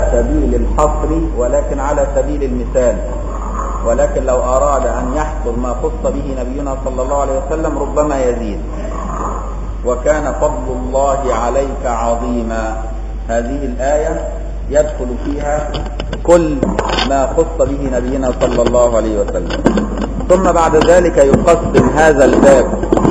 سبيل الحصر ولكن على سبيل المثال ولكن لو أراد أن يحصر ما خص به نبينا صلى الله عليه وسلم ربما يزيد وكان فضل الله عليك عظيما هذه الآية يدخل فيها كل ما خص به نبينا صلى الله عليه وسلم ثم بعد ذلك يقسم هذا الباب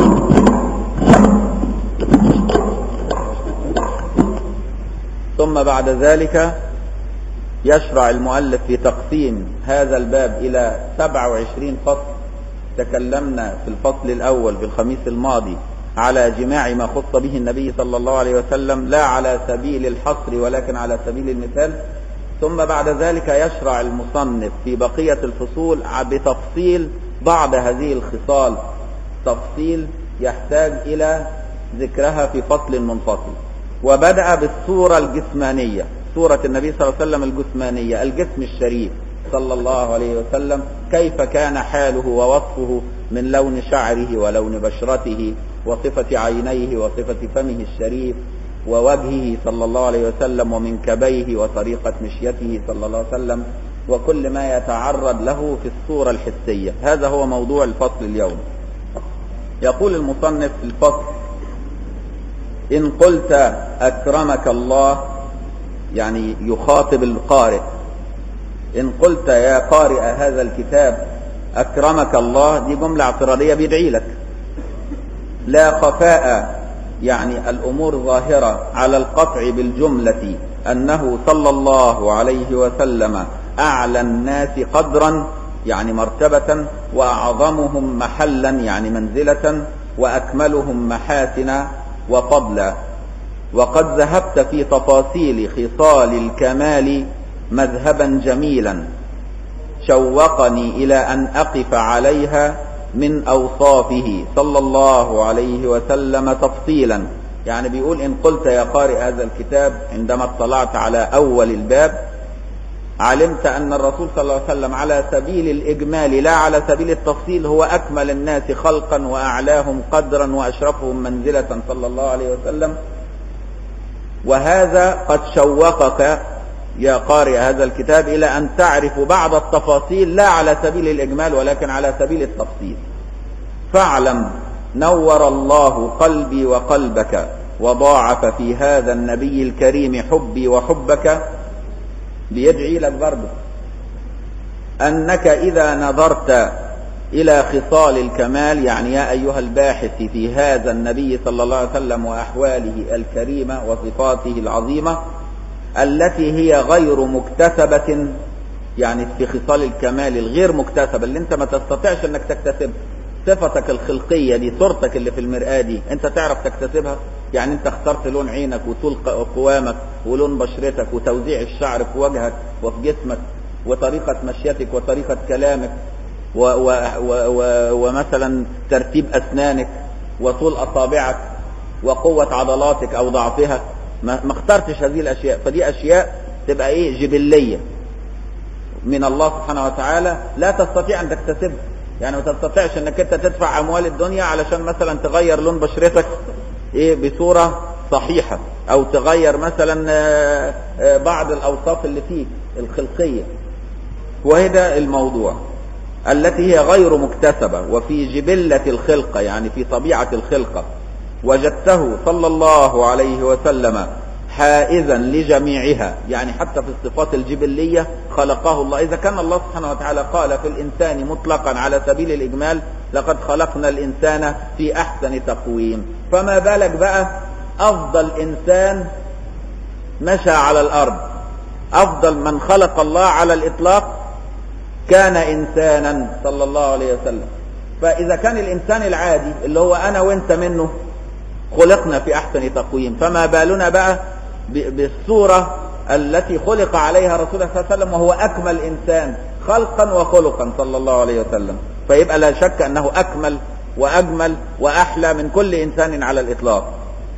ثم بعد ذلك يشرع المؤلف في تقسيم هذا الباب إلى 27 فصل تكلمنا في الفصل الأول في الخميس الماضي على جماع ما خص به النبي صلى الله عليه وسلم لا على سبيل الحصر ولكن على سبيل المثال ثم بعد ذلك يشرع المصنف في بقية الفصول بتفصيل بعض هذه الخصال تفصيل يحتاج إلى ذكرها في فصل منفصل وبدأ بالصورة الجسمانية صورة النبي صلى الله عليه وسلم الجسمانية الجسم الشريف صلى الله عليه وسلم كيف كان حاله ووصفه من لون شعره ولون بشرته وصفة عينيه وصفة فمه الشريف ووجهه صلى الله عليه وسلم ومنكبيه وطريقة مشيته صلى الله عليه وسلم وكل ما يتعرض له في الصورة الحسية هذا هو موضوع الفصل اليوم يقول المصنف في الفصل إن قلت أكرمك الله يعني يخاطب القارئ إن قلت يا قارئ هذا الكتاب أكرمك الله دي جملة اعتراضية بيدعي لك لا خفاء يعني الأمور ظاهرة على القطع بالجملة أنه صلى الله عليه وسلم أعلى الناس قدرا يعني مرتبة وأعظمهم محلا يعني منزلة وأكملهم محاسن وفضلا وقد ذهبت في تفاصيل خصال الكمال مذهبا جميلا شوقني إلى أن أقف عليها من أوصافه صلى الله عليه وسلم تفصيلا يعني بيقول إن قلت يا قارئ هذا الكتاب عندما اطلعت على أول الباب علمت أن الرسول صلى الله عليه وسلم على سبيل الإجمال لا على سبيل التفصيل هو أكمل الناس خلقا وأعلاهم قدرا وأشرفهم منزلة صلى الله عليه وسلم وهذا قد شوقك يا قارئ هذا الكتاب إلى أن تعرف بعض التفاصيل لا على سبيل الإجمال ولكن على سبيل التفصيل فاعلم نور الله قلبي وقلبك وضاعف في هذا النبي الكريم حبي وحبك بيدعي لك برضه أنك إذا نظرت إلى خصال الكمال يعني يا أيها الباحث في هذا النبي صلى الله عليه وسلم وأحواله الكريمة وصفاته العظيمة التي هي غير مكتسبة يعني في خصال الكمال الغير مكتسبة اللي انت ما تستطيعش انك تكتسب صفتك الخلقية دي صورتك اللي في المرآة دي انت تعرف تكتسبها يعني انت اخترت لون عينك وطول قوامك ولون بشرتك وتوزيع الشعر في وجهك وفي جسمك وطريقة مشيتك وطريقة كلامك و و و و ومثلا ترتيب أسنانك وطول أصابعك وقوة عضلاتك أو ضعفها ما, ما اخترتش هذه الأشياء فدي أشياء تبقى إيه جبلية من الله سبحانه وتعالى لا تستطيع أن تكتسبها يعني ما تستطيعش انك انت تدفع اموال الدنيا علشان مثلا تغير لون بشرتك ايه بصورة صحيحة او تغير مثلا بعض الاوصاف اللي فيك الخلقية وهذا الموضوع التي هي غير مكتسبة وفي جبلة الخلقة يعني في طبيعة الخلقة وجدته صلى الله عليه وسلم حائزا لجميعها يعني حتى في الصفات الجبلية خلقه الله إذا كان الله سبحانه وتعالى قال في الإنسان مطلقا على سبيل الإجمال لقد خلقنا الإنسان في أحسن تقويم فما بالك بقى أفضل إنسان مشى على الأرض أفضل من خلق الله على الإطلاق كان إنسانا صلى الله عليه وسلم فإذا كان الإنسان العادي اللي هو أنا وإنت منه خلقنا في أحسن تقويم فما بالنا بقى بالصورة التي خلق عليها رسول الله صلى الله عليه وسلم وهو أكمل إنسان خلقا وخلقا صلى الله عليه وسلم فيبقى لا شك أنه أكمل وأجمل وأحلى من كل إنسان على الإطلاق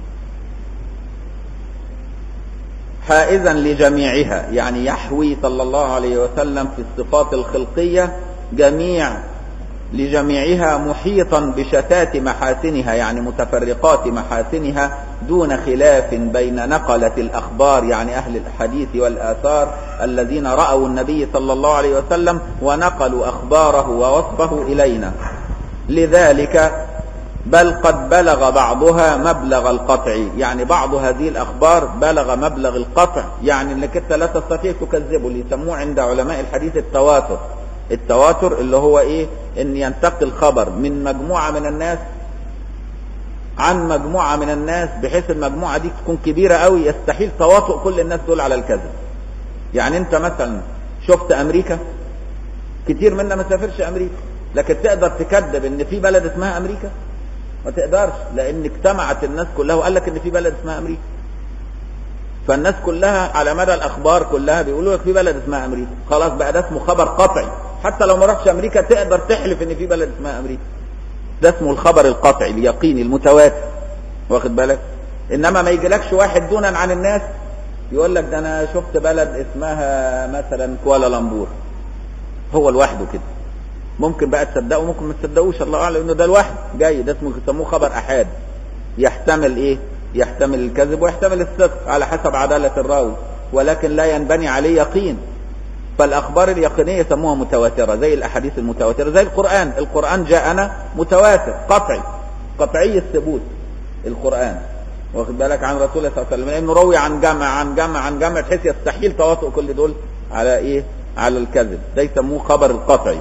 حائزا لجميعها يعني يحوي صلى الله عليه وسلم في الصفات الخلقية جميع لجميعها محيطا بشتات محاسنها يعني متفرقات محاسنها دون خلاف بين نقلة الأخبار يعني أهل الحديث والآثار الذين رأوا النبي صلى الله عليه وسلم ونقلوا أخباره ووصفه إلينا لذلك بل قد بلغ بعضها مبلغ القطع يعني بعض هذه الأخبار بلغ مبلغ القطع يعني أنك أنت لا تستطيع تكذبه اللي يسموه عند علماء الحديث التواتر التواتر اللي هو إيه أن ينتقل خبر من مجموعة من الناس عن مجموعة من الناس بحيث المجموعة دي تكون كبيرة قوي يستحيل تواطؤ كل الناس دول على الكذب يعني انت مثلا شفت امريكا كتير منا ما سافرش امريكا لكن تقدر تكذب ان في بلد اسمها امريكا ما تقدرش لان اجتمعت الناس كلها وقال لك ان في بلد اسمها امريكا فالناس كلها على مدى الاخبار كلها بيقولوا لك في بلد اسمها امريكا خلاص بقى ده اسمه خبر قطعي حتى لو ما رحتش امريكا تقدر تحلف ان في بلد اسمها امريكا ده اسمه الخبر القطعي اليقيني المتواتر واخد بالك انما ما يجيلكش واحد دونا عن الناس يقول لك ده انا شفت بلد اسمها مثلا كوالالمبور هو لوحده كده ممكن بقى تصدقه ممكن ما تصدقوش الله اعلم انه ده لوحده جاي ده اسمه يسموه خبر احاد يحتمل ايه يحتمل الكذب ويحتمل الصدق على حسب عدالة الراوي ولكن لا ينبني عليه يقين فالاخبار اليقينيه يسموها متواتره زي الاحاديث المتواتره زي القران القران جاءنا متواتر قطعي قطعي الثبوت القران واخد بالك عن رسول الله صلى الله عليه وسلم لانه روي عن جمع عن جمع عن جمع بحيث يستحيل تواطؤ كل دول على ايه على الكذب ده يسموه خبر القطعي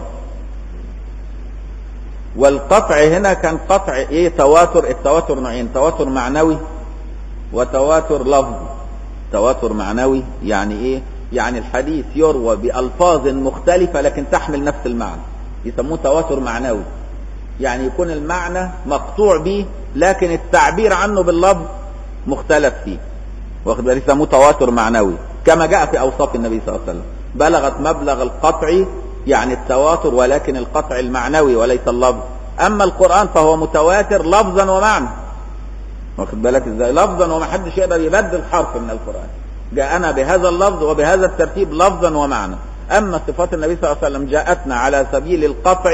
والقطع هنا كان قطع ايه تواتر التواتر نوعين تواتر معنوي وتواتر لفظي تواتر معنوي يعني ايه يعني الحديث يروى بألفاظ مختلفة لكن تحمل نفس المعنى يسموه تواتر معنوي يعني يكون المعنى مقطوع به لكن التعبير عنه باللفظ مختلف فيه واخد بالك يسموه تواتر معنوي كما جاء في أوصاف النبي صلى الله عليه وسلم بلغت مبلغ القطع يعني التواتر ولكن القطع المعنوي وليس اللفظ أما القرآن فهو متواتر لفظا ومعنى واخد بالك ازاي لفظا وما حدش يقدر يبدل حرف من القرآن جاءنا بهذا اللفظ وبهذا الترتيب لفظا ومعنى أما صفات النبي صلى الله عليه وسلم جاءتنا على سبيل القطع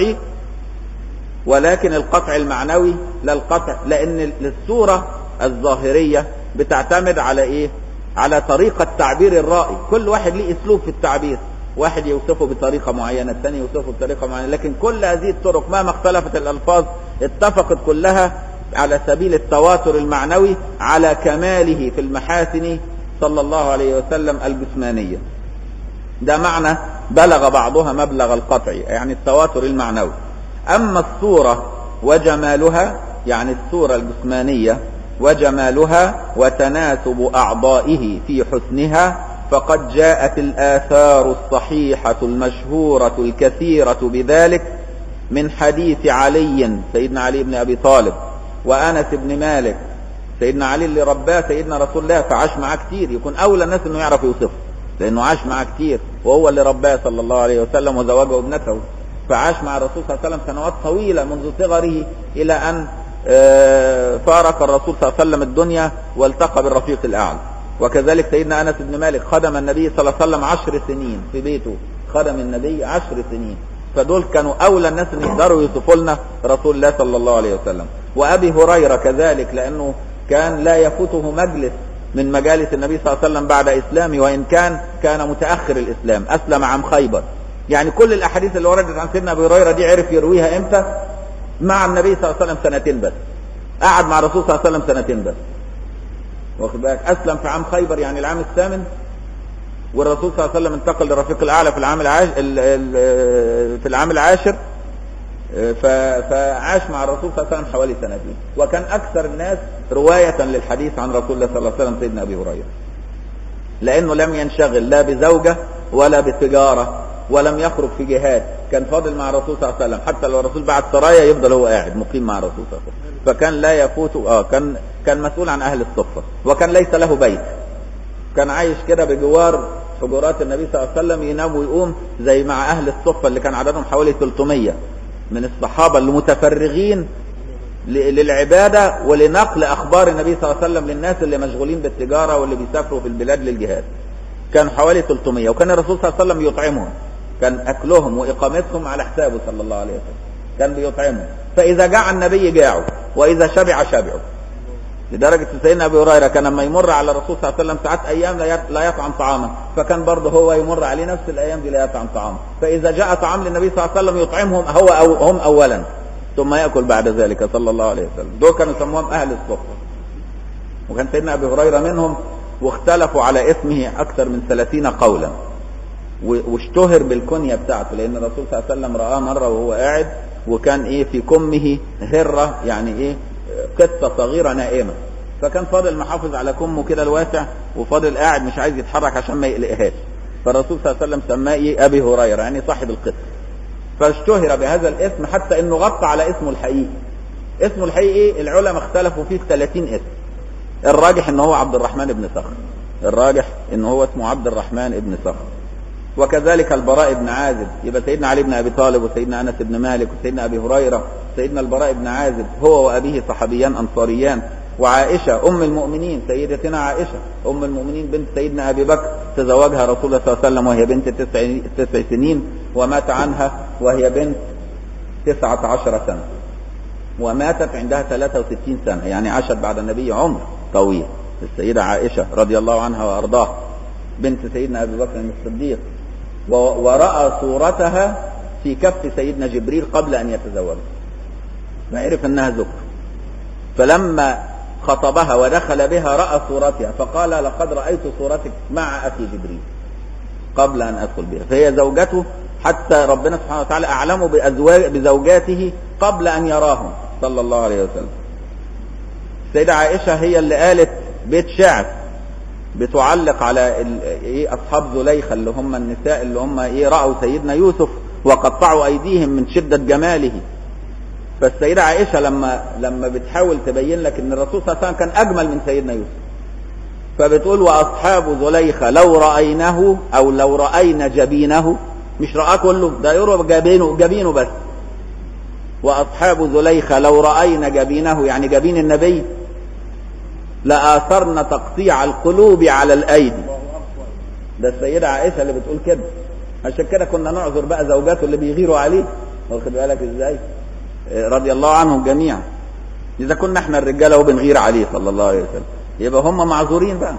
ولكن القطع المعنوي لا القطع لأن الصورة الظاهرية بتعتمد على إيه؟ على طريقة تعبير الرائي كل واحد ليه أسلوب في التعبير واحد يوصفه بطريقة معينة الثاني يوصفه بطريقة معينة لكن كل هذه الطرق مهما اختلفت الألفاظ اتفقت كلها على سبيل التواتر المعنوي على كماله في المحاسن صلى الله عليه وسلم الجسمانية ده معنى بلغ بعضها مبلغ القطع يعني التواتر المعنوي أما الصورة وجمالها يعني الصورة الجسمانية وجمالها وتناسب أعضائه في حسنها فقد جاءت الآثار الصحيحة المشهورة الكثيرة بذلك من حديث علي سيدنا علي بن أبي طالب وأنس بن مالك سيدنا علي اللي رباه سيدنا رسول الله فعاش معاه كتير يكون اولى الناس انه يعرف يوصفه لانه عاش معاه كتير وهو اللي رباه صلى الله عليه وسلم وزوجه ابنته فعاش مع الرسول صلى الله عليه وسلم سنوات طويله منذ صغره الى ان فارق الرسول صلى الله عليه وسلم الدنيا والتقى بالرفيق الاعلى وكذلك سيدنا انس بن مالك خدم النبي صلى الله عليه وسلم عشر سنين في بيته خدم النبي عشر سنين فدول كانوا اولى الناس اللي يقدروا يوصفوا لنا رسول الله صلى الله عليه وسلم وابي هريره كذلك لانه كان لا يفوته مجلس من مجالس النبي صلى الله عليه وسلم بعد اسلامه وان كان كان متاخر الاسلام اسلم عام خيبر يعني كل الاحاديث اللي وردت عن سيدنا ابي هريره دي عرف يرويها امتى مع النبي صلى الله عليه وسلم سنتين بس قعد مع الرسول صلى الله عليه وسلم سنتين بس واخد بالك اسلم في عام خيبر يعني العام الثامن والرسول صلى الله عليه وسلم انتقل للرفيق الاعلى في العام العاشر في العام العاشر فعاش مع الرسول صلى الله عليه وسلم حوالي سنتين وكان اكثر الناس روايه للحديث عن رسول الله صلى الله عليه وسلم سيدنا ابي هريره لانه لم ينشغل لا بزوجه ولا بتجاره ولم يخرج في جهاد كان فاضل مع الرسول صلى الله عليه وسلم حتى لو الرسول بعت سرايا يفضل هو قاعد مقيم مع الرسول صلى الله عليه وسلم فكان لا يفوت اه كان كان مسؤول عن اهل الصفه وكان ليس له بيت كان عايش كده بجوار حجرات النبي صلى الله عليه وسلم ينام ويقوم زي مع اهل الصفه اللي كان عددهم حوالي 300 من الصحابه المتفرغين للعباده ولنقل اخبار النبي صلى الله عليه وسلم للناس اللي مشغولين بالتجاره واللي بيسافروا في البلاد للجهاد كان حوالي 300 وكان الرسول صلى الله عليه وسلم يطعمهم كان اكلهم واقامتهم على حسابه صلى الله عليه وسلم كان بيطعمهم فاذا جاع النبي جاعوا واذا شبع شبعوا لدرجة سيدنا أبي هريرة كان لما يمر على الرسول صلى الله عليه وسلم ساعات أيام لا يطعم طعاما فكان برضه هو يمر عليه نفس الأيام دي لا يطعم طعاما فإذا جاء طعام للنبي صلى الله عليه وسلم يطعمهم هو أو هم أولا ثم يأكل بعد ذلك صلى الله عليه وسلم دول كانوا يسموهم أهل الصفة وكان سيدنا أبي هريرة منهم واختلفوا على اسمه أكثر من ثلاثين قولا واشتهر بالكنية بتاعته لأن الرسول صلى الله عليه وسلم رآه مرة وهو قاعد وكان إيه في كمه هرة يعني إيه قطة صغيرة نائمة فكان فاضل محافظ على كمه كده الواسع وفاضل قاعد مش عايز يتحرك عشان ما يقلقهاش فالرسول صلى الله عليه وسلم سماه إيه أبي هريرة يعني صاحب القطة فاشتهر بهذا الاسم حتى انه غطى على اسمه الحقيقي اسمه الحقيقي العلماء اختلفوا فيه في 30 اسم الراجح ان هو عبد الرحمن بن صخر الراجح ان هو اسمه عبد الرحمن بن صخر وكذلك البراء بن عازب يبقى سيدنا علي بن ابي طالب وسيدنا انس بن مالك وسيدنا ابي هريره سيدنا البراء بن عازب هو وابيه صحابيان انصاريان وعائشه ام المؤمنين سيدتنا عائشه ام المؤمنين بنت سيدنا ابي بكر تزوجها رسول الله صلى الله عليه وسلم وهي بنت تسع, تسع سنين ومات عنها وهي بنت تسعة عشر سنة وماتت عندها 63 سنة يعني عاشت بعد النبي عمر طويل السيدة عائشة رضي الله عنها وأرضاها بنت سيدنا أبي بكر الصديق ورأى صورتها في كف سيدنا جبريل قبل أن يتزوج فعرف أنها زوجته فلما خطبها ودخل بها رأى صورتها فقال لقد رأيت صورتك مع أخي جبريل قبل أن أدخل بها فهي زوجته حتى ربنا سبحانه وتعالى أعلمه بأزواج بزوجاته قبل أن يراهم صلى الله عليه وسلم السيدة عائشة هي اللي قالت بيت شعر بتعلق على ايه اصحاب زليخه اللي هم النساء اللي هم ايه راوا سيدنا يوسف وقطعوا ايديهم من شده جماله فالسيده عائشه لما لما بتحاول تبين لك ان الرسول صلى الله عليه وسلم كان اجمل من سيدنا يوسف فبتقول واصحاب زليخه لو راينه او لو راينا جبينه مش راه كله ده يرى جبينه جبينه بس واصحاب زليخه لو راينا جبينه يعني جبين النبي لآثرن تقطيع القلوب على الأيدي ده السيدة عائشة اللي بتقول كده عشان كده كنا نعذر بقى زوجاته اللي بيغيروا عليه واخد بالك ازاي رضي الله عنهم جميعا إذا كنا احنا الرجالة وبنغير عليه صلى الله عليه وسلم يبقى هم معذورين بقى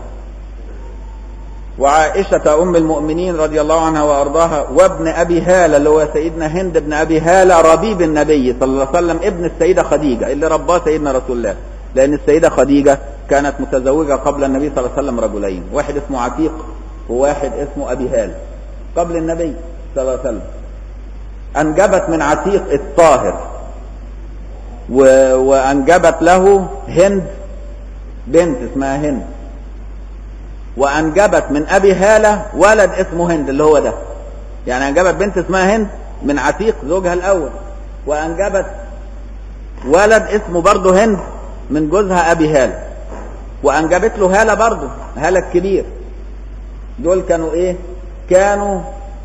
وعائشة أم المؤمنين رضي الله عنها وأرضاها وابن أبي هالة اللي هو سيدنا هند بن أبي هالة ربيب النبي صلى الله عليه وسلم ابن السيدة خديجة اللي رباه سيدنا رسول الله لأن السيدة خديجة كانت متزوجة قبل النبي صلى الله عليه وسلم رجلين واحد اسمه عتيق وواحد اسمه أبي هال قبل النبي صلى الله عليه وسلم أنجبت من عتيق الطاهر و... وأنجبت له هند بنت اسمها هند وأنجبت من أبي هالة ولد اسمه هند اللي هو ده يعني أنجبت بنت اسمها هند من عتيق زوجها الأول وأنجبت ولد اسمه برضه هند من جوزها أبي هالة وأنجبت له هالة برضه هالة الكبير دول كانوا إيه كانوا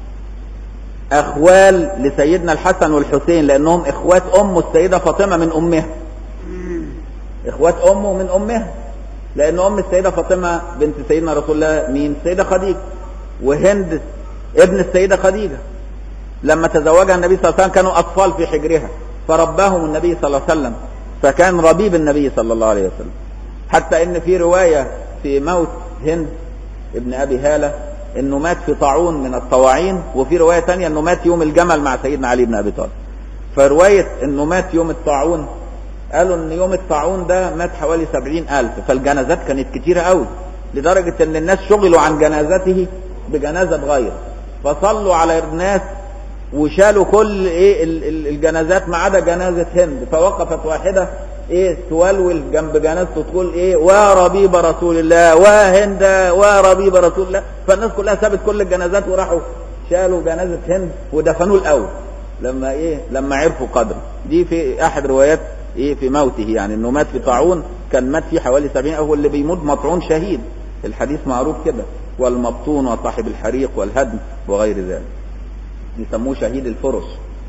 أخوال لسيدنا الحسن والحسين لأنهم إخوات أم السيدة فاطمة من أمها إخوات أمه من أمها لأن أم السيدة فاطمة بنت سيدنا رسول الله مين السيدة خديجة وهند ابن السيدة خديجة لما تزوجها النبي صلى الله عليه وسلم كانوا أطفال في حجرها فرباهم النبي صلى الله عليه وسلم فكان ربيب النبي صلى الله عليه وسلم حتى ان في رواية في موت هند ابن ابي هالة انه مات في طاعون من الطواعين وفي رواية تانية انه مات يوم الجمل مع سيدنا علي بن ابي طالب فرواية انه مات يوم الطاعون قالوا ان يوم الطاعون ده مات حوالي سبعين الف فالجنازات كانت كتيرة قوي لدرجة ان الناس شغلوا عن جنازته بجنازة غير فصلوا على الناس وشالوا كل ايه الجنازات ما عدا جنازة هند فوقفت واحدة ايه تولول جنب جنازته تقول ايه وربيب رسول الله وهند وربيب رسول الله فالناس كلها سابت كل الجنازات وراحوا شالوا جنازة هند ودفنوه الاول لما ايه لما عرفوا قدره دي في احد روايات ايه في موته يعني انه مات في طاعون كان مات فيه حوالي 70 هو اللي بيموت مطعون شهيد الحديث معروف كده والمبطون وصاحب الحريق والهدم وغير ذلك يسموه شهيد الفرس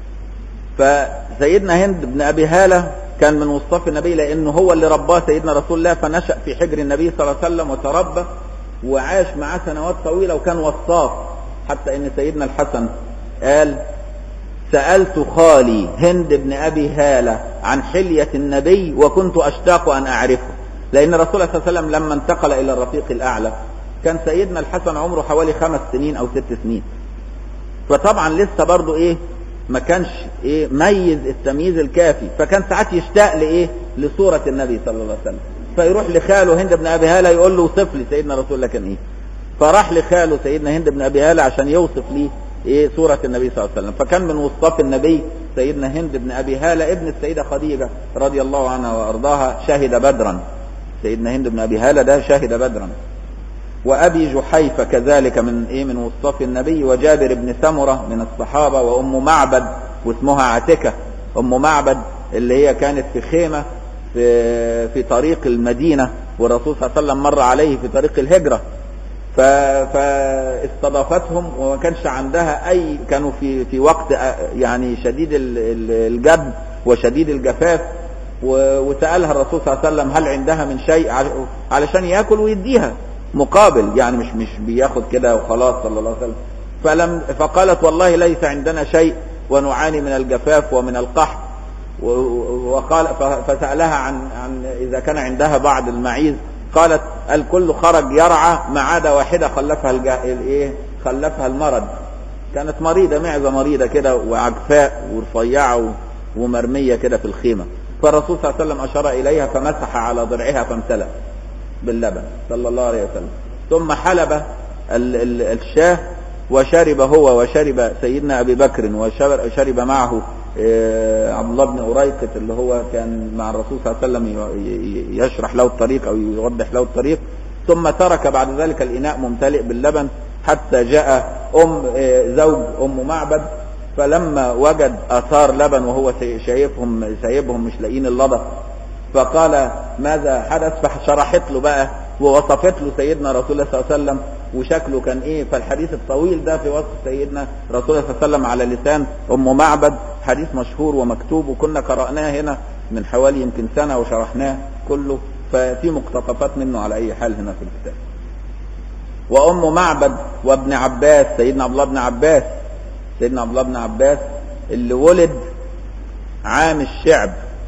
فسيدنا هند بن ابي هاله كان من وصاف النبي لانه هو اللي رباه سيدنا رسول الله فنشا في حجر النبي صلى الله عليه وسلم وتربى وعاش معاه سنوات طويله وكان وصاف حتى ان سيدنا الحسن قال سالت خالي هند بن ابي هاله عن حليه النبي وكنت اشتاق ان اعرفه لأن الرسول صلى الله عليه وسلم لما انتقل إلى الرفيق الأعلى كان سيدنا الحسن عمره حوالي خمس سنين أو ست سنين فطبعا لسه برضه إيه ما كانش إيه ميز التمييز الكافي فكان ساعات يشتاق لإيه لصورة النبي صلى الله عليه وسلم فيروح لخاله هند بن أبي هالة يقول له وصف لي سيدنا رسول الله كان إيه فراح لخاله سيدنا هند بن أبي هالة عشان يوصف ليه ايه صورة النبي صلى الله عليه وسلم فكان من وصاف النبي سيدنا هند بن ابي هالة ابن السيدة خديجة رضي الله عنها وارضاها شهد بدرا سيدنا هند بن ابي هالة ده شهد بدرا وابي جحيفة كذلك من ايه من وصاف النبي وجابر بن سمرة من الصحابة وام معبد واسمها عتكة ام معبد اللي هي كانت في خيمة في في طريق المدينة والرسول صلى الله عليه وسلم مر عليه في طريق الهجرة فاستضافتهم وما كانش عندها اي كانوا في في وقت يعني شديد الجد وشديد الجفاف وسالها الرسول صلى الله عليه وسلم هل عندها من شيء علشان ياكل ويديها مقابل يعني مش مش بياخد كده وخلاص صلى الله عليه وسلم فلم فقالت والله ليس عندنا شيء ونعاني من الجفاف ومن القحط وقال فسالها عن عن اذا كان عندها بعض المعيز قالت الكل خرج يرعى ما عدا واحده خلفها الايه خلفها المرض كانت مريضه معزه مريضه كده وعجفاء ورفيعه ومرميه كده في الخيمه فالرسول صلى الله عليه وسلم اشار اليها فمسح على ضرعها فامتلأ باللبن صلى الله عليه وسلم ثم حلب الشاه وشرب هو وشرب سيدنا ابي بكر وشرب معه عبد الله بن أريقط اللي هو كان مع الرسول صلى الله عليه وسلم يشرح له الطريق أو يوضح له الطريق ثم ترك بعد ذلك الإناء ممتلئ باللبن حتى جاء أم زوج أم معبد فلما وجد آثار لبن وهو شايفهم سايبهم مش لاقيين اللبن فقال ماذا حدث فشرحت له بقى ووصفت له سيدنا رسول الله صلى الله عليه وسلم وشكله كان ايه فالحديث الطويل ده في وصف سيدنا رسول الله صلى الله عليه وسلم على لسان ام معبد حديث مشهور ومكتوب وكنا قرأناه هنا من حوالي يمكن سنة وشرحناه كله ففي مقتطفات منه على اي حال هنا في الكتاب وام معبد وابن عباس سيدنا عبد الله بن عباس سيدنا عبد الله بن عباس اللي ولد عام الشعب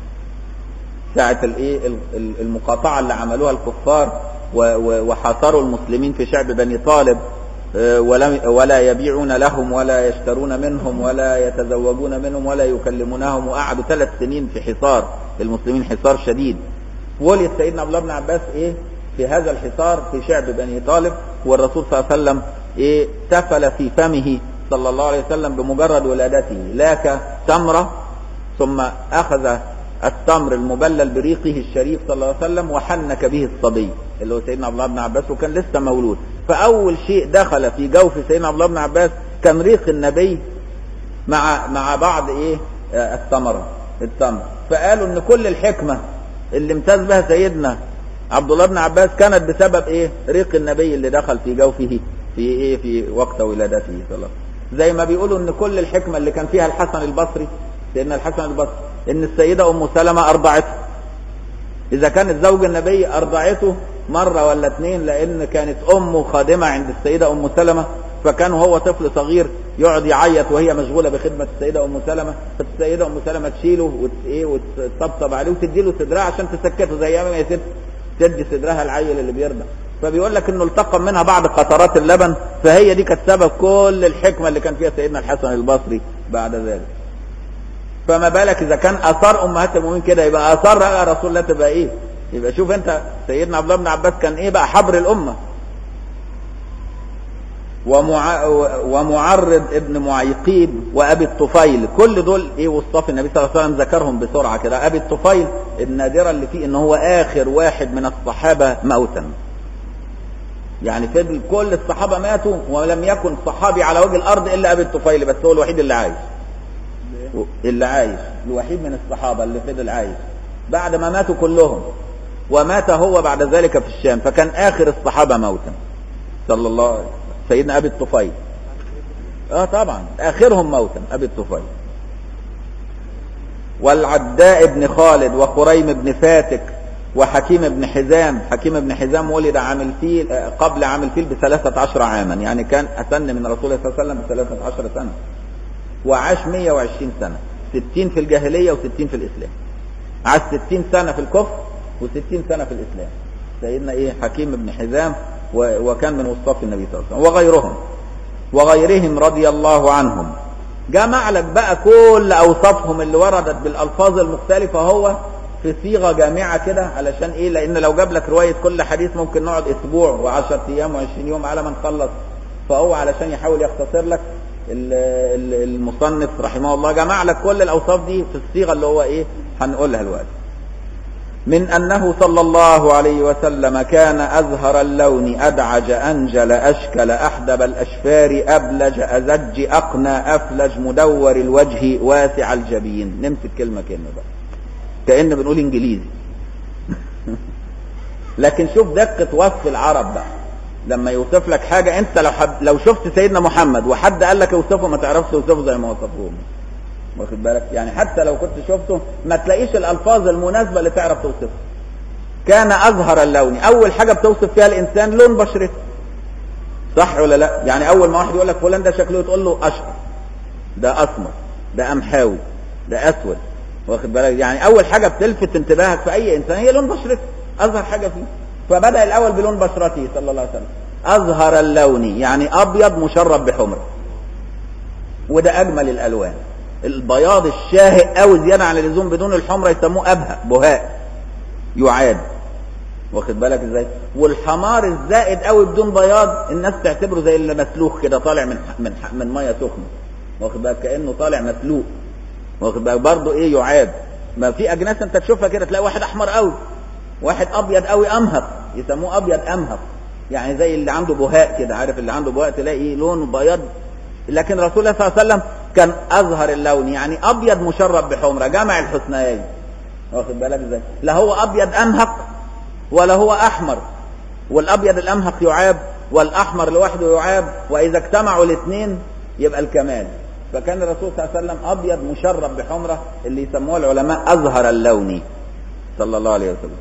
ساعة الايه المقاطعة اللي عملوها الكفار وحاصروا المسلمين في شعب بني طالب ولم ولا يبيعون لهم ولا يشترون منهم ولا يتزوجون منهم ولا يكلمونهم وقعدوا ثلاث سنين في حصار المسلمين حصار شديد ولد سيدنا عبد الله بن عباس ايه في هذا الحصار في شعب بني طالب والرسول صلى الله عليه وسلم ايه تفل في فمه صلى الله عليه وسلم بمجرد ولادته لاك تمره ثم اخذ التمر المبلل بريقه الشريف صلى الله عليه وسلم وحنك به الصبي اللي هو سيدنا عبد الله بن عباس وكان لسه مولود فاول شيء دخل في جوف سيدنا عبد الله بن عباس كان ريق النبي مع مع بعض ايه آه الثمره التمر فقالوا ان كل الحكمه اللي امتاز بها سيدنا عبد الله بن عباس كانت بسبب ايه ريق النبي اللي دخل في جوفه في ايه في وقت ولادته صلى الله عليه وسلم زي ما بيقولوا ان كل الحكمه اللي كان فيها الحسن البصري سيدنا الحسن البصري ان السيدة ام سلمة ارضعته اذا كانت زوج النبي ارضعته مرة ولا اتنين لان كانت امه خادمة عند السيدة ام سلمة فكان هو طفل صغير يقعد يعيط وهي مشغولة بخدمة السيدة ام سلمة فالسيدة ام سلمة تشيله وت... ايه وتطبطب عليه وتديله صدرها عشان تسكته زي ما هي ست تدي صدرها العيل اللي بيرضع فبيقول لك انه التقم منها بعض قطرات اللبن فهي دي كانت سبب كل الحكمة اللي كان فيها سيدنا الحسن البصري بعد ذلك فما بالك اذا كان اثار امهات المؤمنين كده يبقى اثار بقى رسول الله تبقى ايه يبقى شوف انت سيدنا عبد الله بن عباس كان ايه بقى حبر الامه ومع... ومعرض ابن معيقيب وابي الطفيل كل دول ايه وصف النبي صلى الله عليه وسلم ذكرهم بسرعه كده ابي الطفيل النادره اللي فيه ان هو اخر واحد من الصحابه موتا يعني فضل كل الصحابه ماتوا ولم يكن صحابي على وجه الارض الا ابي الطفيل بس هو الوحيد اللي عايش اللي عايش الوحيد من الصحابة اللي فضل عايش بعد ما ماتوا كلهم ومات هو بعد ذلك في الشام فكان آخر الصحابة موتا صلى الله عليه وسلم سيدنا أبي الطفيل اه طبعا آخرهم موتا أبي الطفيل والعداء بن خالد وخريم بن فاتك وحكيم بن حزام حكيم بن حزام ولد عام الفيل قبل عام الفيل بثلاثة عشر عاما يعني كان أسن من رسول الله صلى الله عليه وسلم بثلاثة عشر سنة وعاش 120 سنة 60 في الجاهلية و60 في الإسلام عاش 60 سنة في الكفر وستين سنة في الإسلام سيدنا إيه حكيم بن حزام و- وكان من وصاف النبي صلى الله عليه وسلم وغيرهم وغيرهم رضي الله عنهم جمع لك بقى كل أوصافهم اللي وردت بالألفاظ المختلفة هو في صيغة جامعة كده علشان إيه لأن لو جاب لك رواية كل حديث ممكن نقعد أسبوع وعشرة أيام وعشرين يوم على ما نخلص فهو علشان يحاول يختصر لك ال- ال- المصنف رحمه الله جمع لك كل الأوصاف دي في الصيغة اللي هو إيه هنقولها دلوقتي من أنه صلى الله عليه وسلم كان أزهر اللون أدعج أنجل أشكل أحدب الأشفار أبلج أزج أقنى أفلج مدور الوجه واسع الجبين نمسك كلمة كلمة بقى كأن بنقول إنجليزي لكن شوف دقة وصف العرب بقى لما يوصف لك حاجة أنت لو حب لو شفت سيدنا محمد وحد قال لك اوصفه ما تعرفش توصفه زي ما وصفه واخد بالك يعني حتى لو كنت شفته ما تلاقيش الالفاظ المناسبه اللي تعرف توصفه كان ازهر اللون اول حاجه بتوصف فيها الانسان لون بشرته صح ولا لا يعني اول ما واحد يقول لك فلان ده شكله تقول له اشقر ده اسمر ده قمحاوي ده اسود واخد بالك يعني اول حاجه بتلفت انتباهك في اي انسان هي لون بشرته اظهر حاجه فيه فبدا الاول بلون بشرته صلى الله عليه وسلم ازهر اللون يعني ابيض مشرب بحمر وده اجمل الالوان البياض الشاهق قوي زياده عن اللزوم بدون الحمره يسموه ابهى بهاء يعاد واخد بالك ازاي والحمار الزائد قوي بدون بياض الناس تعتبره زي اللي مسلوخ كده طالع من من من ميه سخنه واخد بالك كانه طالع مسلوق واخد بالك برضه ايه يعاد ما في اجناس انت تشوفها كده تلاقي واحد احمر قوي واحد ابيض قوي امهق يسموه ابيض امهق يعني زي اللي عنده بهاء كده عارف اللي عنده بهاء تلاقي لونه بياض لكن رسول الله صلى الله عليه وسلم كان ازهر اللون يعني ابيض مشرب بحمره جمع الحسنيين واخد بالك ازاي لا هو ابيض امهق ولا هو احمر والابيض الامهق يعاب والاحمر لوحده يعاب واذا اجتمعوا الاثنين يبقى الكمال فكان الرسول صلى الله عليه وسلم ابيض مشرب بحمره اللي يسموه العلماء ازهر اللون صلى الله عليه وسلم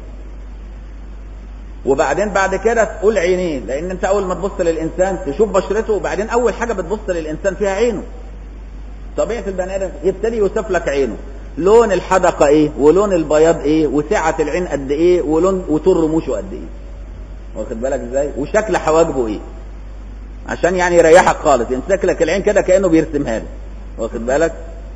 وبعدين بعد كده تقول عينيه لان انت اول ما تبص للانسان تشوف بشرته وبعدين اول حاجه بتبص للانسان فيها عينه طبيعه البني ادم يبتدي يوصف لك عينه لون الحدقه ايه ولون البياض ايه وسعه العين قد ايه ولون وطول رموشه قد ايه واخد بالك ازاي وشكل حواجبه ايه عشان يعني يريحك خالص يمسك لك العين كده كانه بيرسمها لك واخد بالك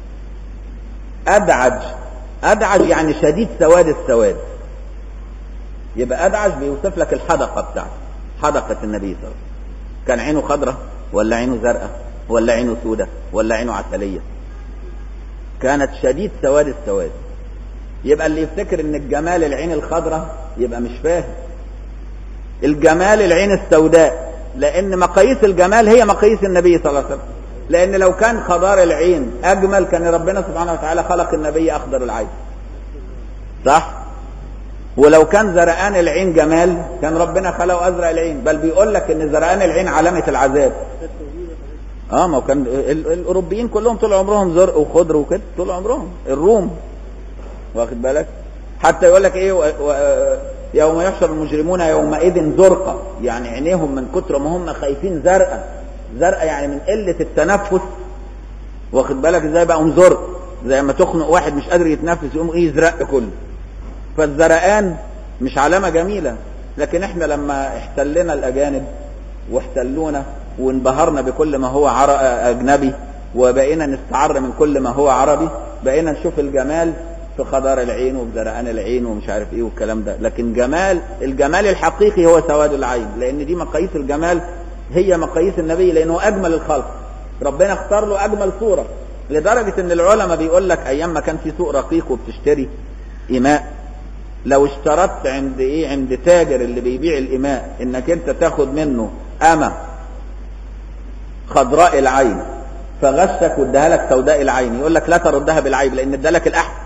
ادعج ادعج يعني شديد سواد السواد يبقى ادعج بيوصف لك الحدقه بتاعته حدقه النبي صلى الله عليه وسلم كان عينه خضراء ولا عينه زرقاء ولا عينه سوداء ولا عينه عسليه كانت شديد سواد السواد يبقى اللي يفتكر ان الجمال العين الخضراء يبقى مش فاهم الجمال العين السوداء لان مقاييس الجمال هي مقاييس النبي صلى الله عليه وسلم لان لو كان خضار العين اجمل كان ربنا سبحانه وتعالى خلق النبي اخضر العين صح ولو كان زرقان العين جمال كان ربنا خلقه ازرق العين بل بيقول لك ان زرقان العين علامه العذاب اه ما هو كان ال- الاوروبيين كلهم طول عمرهم زرق وخضر وكده طول عمرهم الروم واخد بالك حتى يقول لك ايه و... و... يوم يحشر المجرمون يومئذ زرقا يعني عينيهم من كتر ما هم خايفين زرقاء زرقاء يعني من قله التنفس واخد بالك ازاي بقى زرق زي ما تخنق واحد مش قادر يتنفس يقوم ايه يزرق كله فالزرقان مش علامة جميلة لكن احنا لما احتلنا الأجانب واحتلونا وانبهرنا بكل ما هو عر... أجنبي وبقينا نستعر من كل ما هو عربي بقينا نشوف الجمال في خضار العين وبزرقان العين ومش عارف ايه والكلام ده لكن جمال الجمال الحقيقي هو سواد العين لان دي مقاييس الجمال هي مقاييس النبي لانه اجمل الخلق ربنا اختار له اجمل صوره لدرجه ان العلماء بيقول لك ايام ما كان في سوق رقيق وبتشتري إماء لو اشترطت عند ايه عند تاجر اللي بيبيع الإماء انك انت تاخد منه أمة خضراء العين فغشك واداها لك سوداء العين يقول لك لا تردها بالعيب لان ادالك الاحسن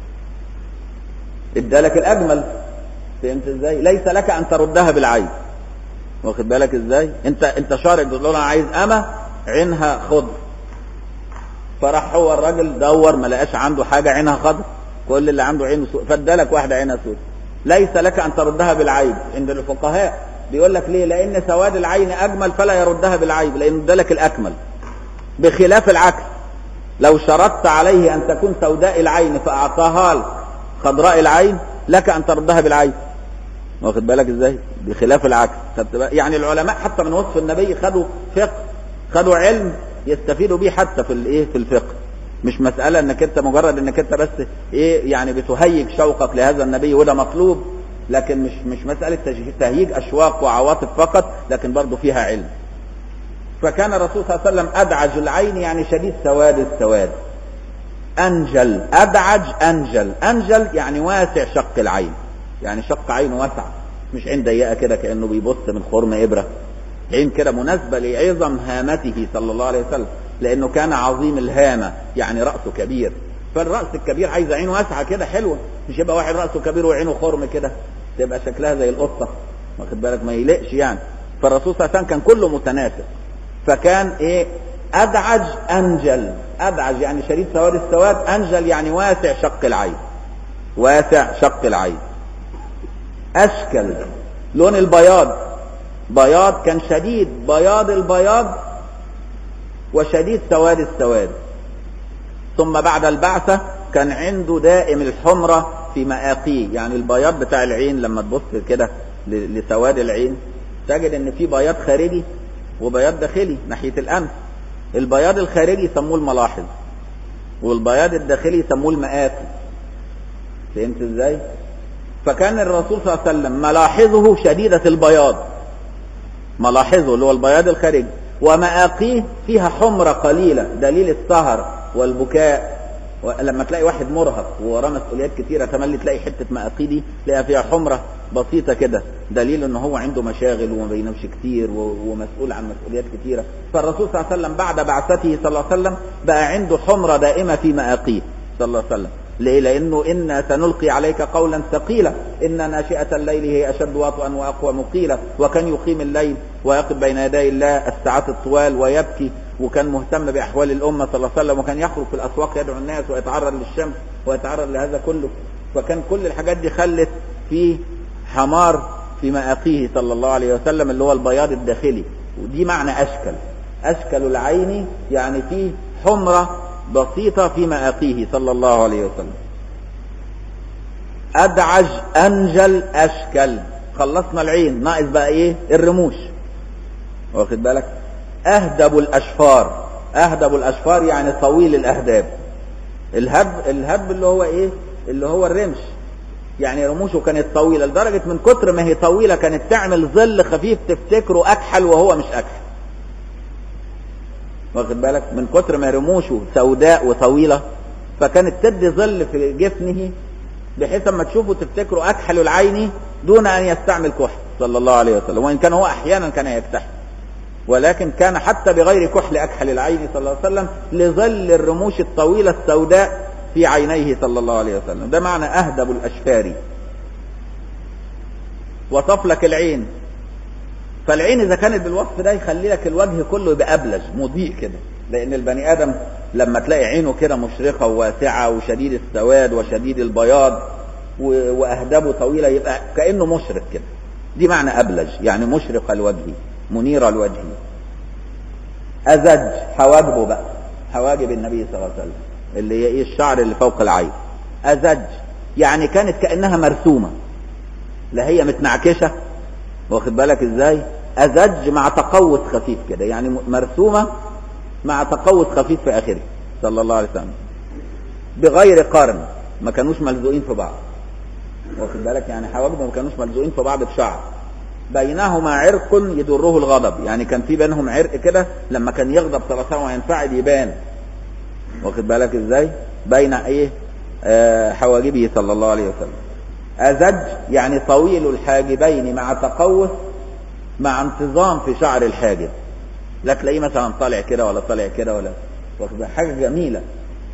ادالك الاجمل فهمت ازاي ليس لك ان تردها بالعيب واخد بالك ازاي انت انت شارط بتقول له انا عايز امه عينها خضر فراح هو الراجل دور ما لقاش عنده حاجه عينها خضر كل اللي عنده عينه سود فادالك واحده عينها سود ليس لك ان تردها بالعيب عند الفقهاء بيقول لك ليه لان سواد العين اجمل فلا يردها بالعيب لان ادالك الاكمل بخلاف العكس لو شرطت عليه ان تكون سوداء العين فاعطاها لك خضراء العين لك ان تردها بالعين واخد بالك ازاي بخلاف العكس خدت بالك؟ يعني العلماء حتى من وصف النبي خدوا فقه خدوا علم يستفيدوا بيه حتى في الايه في الفقه مش مسألة انك انت مجرد انك انت بس ايه يعني بتهيج شوقك لهذا النبي وده مطلوب لكن مش مش مسألة تج- تهييج اشواق وعواطف فقط لكن برضه فيها علم فكان الرسول صلى الله عليه وسلم ادعج العين يعني شديد سواد السواد انجل ادعج انجل انجل يعني واسع شق العين يعني شق عينه واسع مش عين ضيقه كده كانه بيبص من خرم ابره عين كده مناسبه لعظم هامته صلى الله عليه وسلم لانه كان عظيم الهامه يعني راسه كبير فالراس الكبير عايز عين واسعه كده حلوه مش يبقى واحد راسه كبير وعينه خرم كده تبقى شكلها زي القطه واخد بالك ما يليقش يعني فالرسول صلى الله عليه وسلم كان كله متناسق فكان ايه ادعج انجل ادعج يعني شديد سواد السواد انجل يعني واسع شق العين واسع شق العين اشكل لون البياض بياض كان شديد بياض البياض وشديد سواد السواد ثم بعد البعثة كان عنده دائم الحمرة في مآقيه يعني البياض بتاع العين لما تبص كده ل- لسواد العين تجد ان في بياض خارجي وبياض داخلي ناحية الأنف البياض الخارجي يسموه الملاحظ والبياض الداخلي يسموه المآقي فهمت ازاي؟ فكان الرسول صلى الله عليه وسلم ملاحظه شديدة البياض ملاحظه اللي هو البياض الخارجي ومآقيه فيها حمرة قليلة دليل السهر والبكاء لما تلاقي واحد مرهق ووراه مسؤوليات كتيرة تملي تلاقي حتة مآقيه دي تلاقيها فيها حمرة بسيطة كده دليل ان هو عنده مشاغل وما بينامش كتير و- ومسؤول عن مسؤوليات كتيرة فالرسول صلى الله عليه وسلم بعد بعثته صلى الله عليه وسلم بقى عنده حمرة دائمة في مآقيه صلى الله عليه وسلم ليه؟ لأنه إنا سنلقي عليك قولا ثقيلا إن ناشئة الليل هي أشد وطئا وأقوى مقيلة وكان يقيم الليل ويقف بين يدي الله الساعات الطوال ويبكي وكان مهتم بأحوال الأمة صلى الله عليه وسلم وكان يخرج في الأسواق يدعو الناس ويتعرض للشمس ويتعرض لهذا كله فكان كل الحاجات دي خلت فيه حمار في مآقيه صلى الله عليه وسلم اللي هو البياض الداخلي ودي معنى أشكل أشكل العين يعني فيه حمرة بسيطة في مآقيه صلى الله عليه وسلم أدعج أنجل أشكل خلصنا العين ناقص بقى إيه الرموش واخد بالك أهدب الأشفار أهدب الأشفار يعني طويل الأهداب الهب الهب اللي هو إيه اللي هو الرمش يعني رموشه كانت طويلة لدرجة من كتر ما هي طويلة كانت تعمل ظل خفيف تفتكره أكحل وهو مش أكحل واخد بالك من كتر ما رموشه سوداء وطويلة فكانت تدي ظل في جفنه بحيث اما تشوفه تفتكره أكحل العين دون أن يستعمل كحل صلى الله عليه وسلم وإن كان هو أحيانا كان يكتحل ولكن كان حتى بغير كحل أكحل العين صلى الله عليه وسلم لظل الرموش الطويلة السوداء في عينيه صلى الله عليه وسلم ده معنى أهدب الأشفار وصف لك العين فالعين إذا كانت بالوصف ده يخلي لك الوجه كله يبقى أبلج مضيء كده لأن البني آدم لما تلاقي عينه كده مشرقة وواسعة وشديد السواد وشديد البياض و- وأهدابه طويلة يبقى كأنه مشرق كده دي معنى أبلج يعني مشرق الوجه منير الوجه أزج حواجبه بقى حواجب النبي صلى الله عليه وسلم اللي هي ايه الشعر اللي فوق العين أزج يعني كانت كأنها مرسومة لا هي متنعكشة واخد بالك ازاي أزج مع تقوس خفيف كده يعني مرسومة مع تقوس خفيف في آخره صلى الله عليه وسلم بغير قرن ما كانوش ملزوقين في بعض واخد بالك يعني حواجبه ما كانوش ملزوقين في بعض بشعر بينهما عرق يدره الغضب يعني كان في بينهم عرق كده لما كان يغضب صلى الله عليه وسلم وينفعل يبان واخد بالك ازاي بين ايه آه حواجبه صلى الله عليه وسلم أزج يعني طويل الحاجبين مع تقوس مع انتظام في شعر الحاجب لا تلاقيه مثلا طالع كده ولا طالع كده ولا واخد بالك؟ حاجة جميلة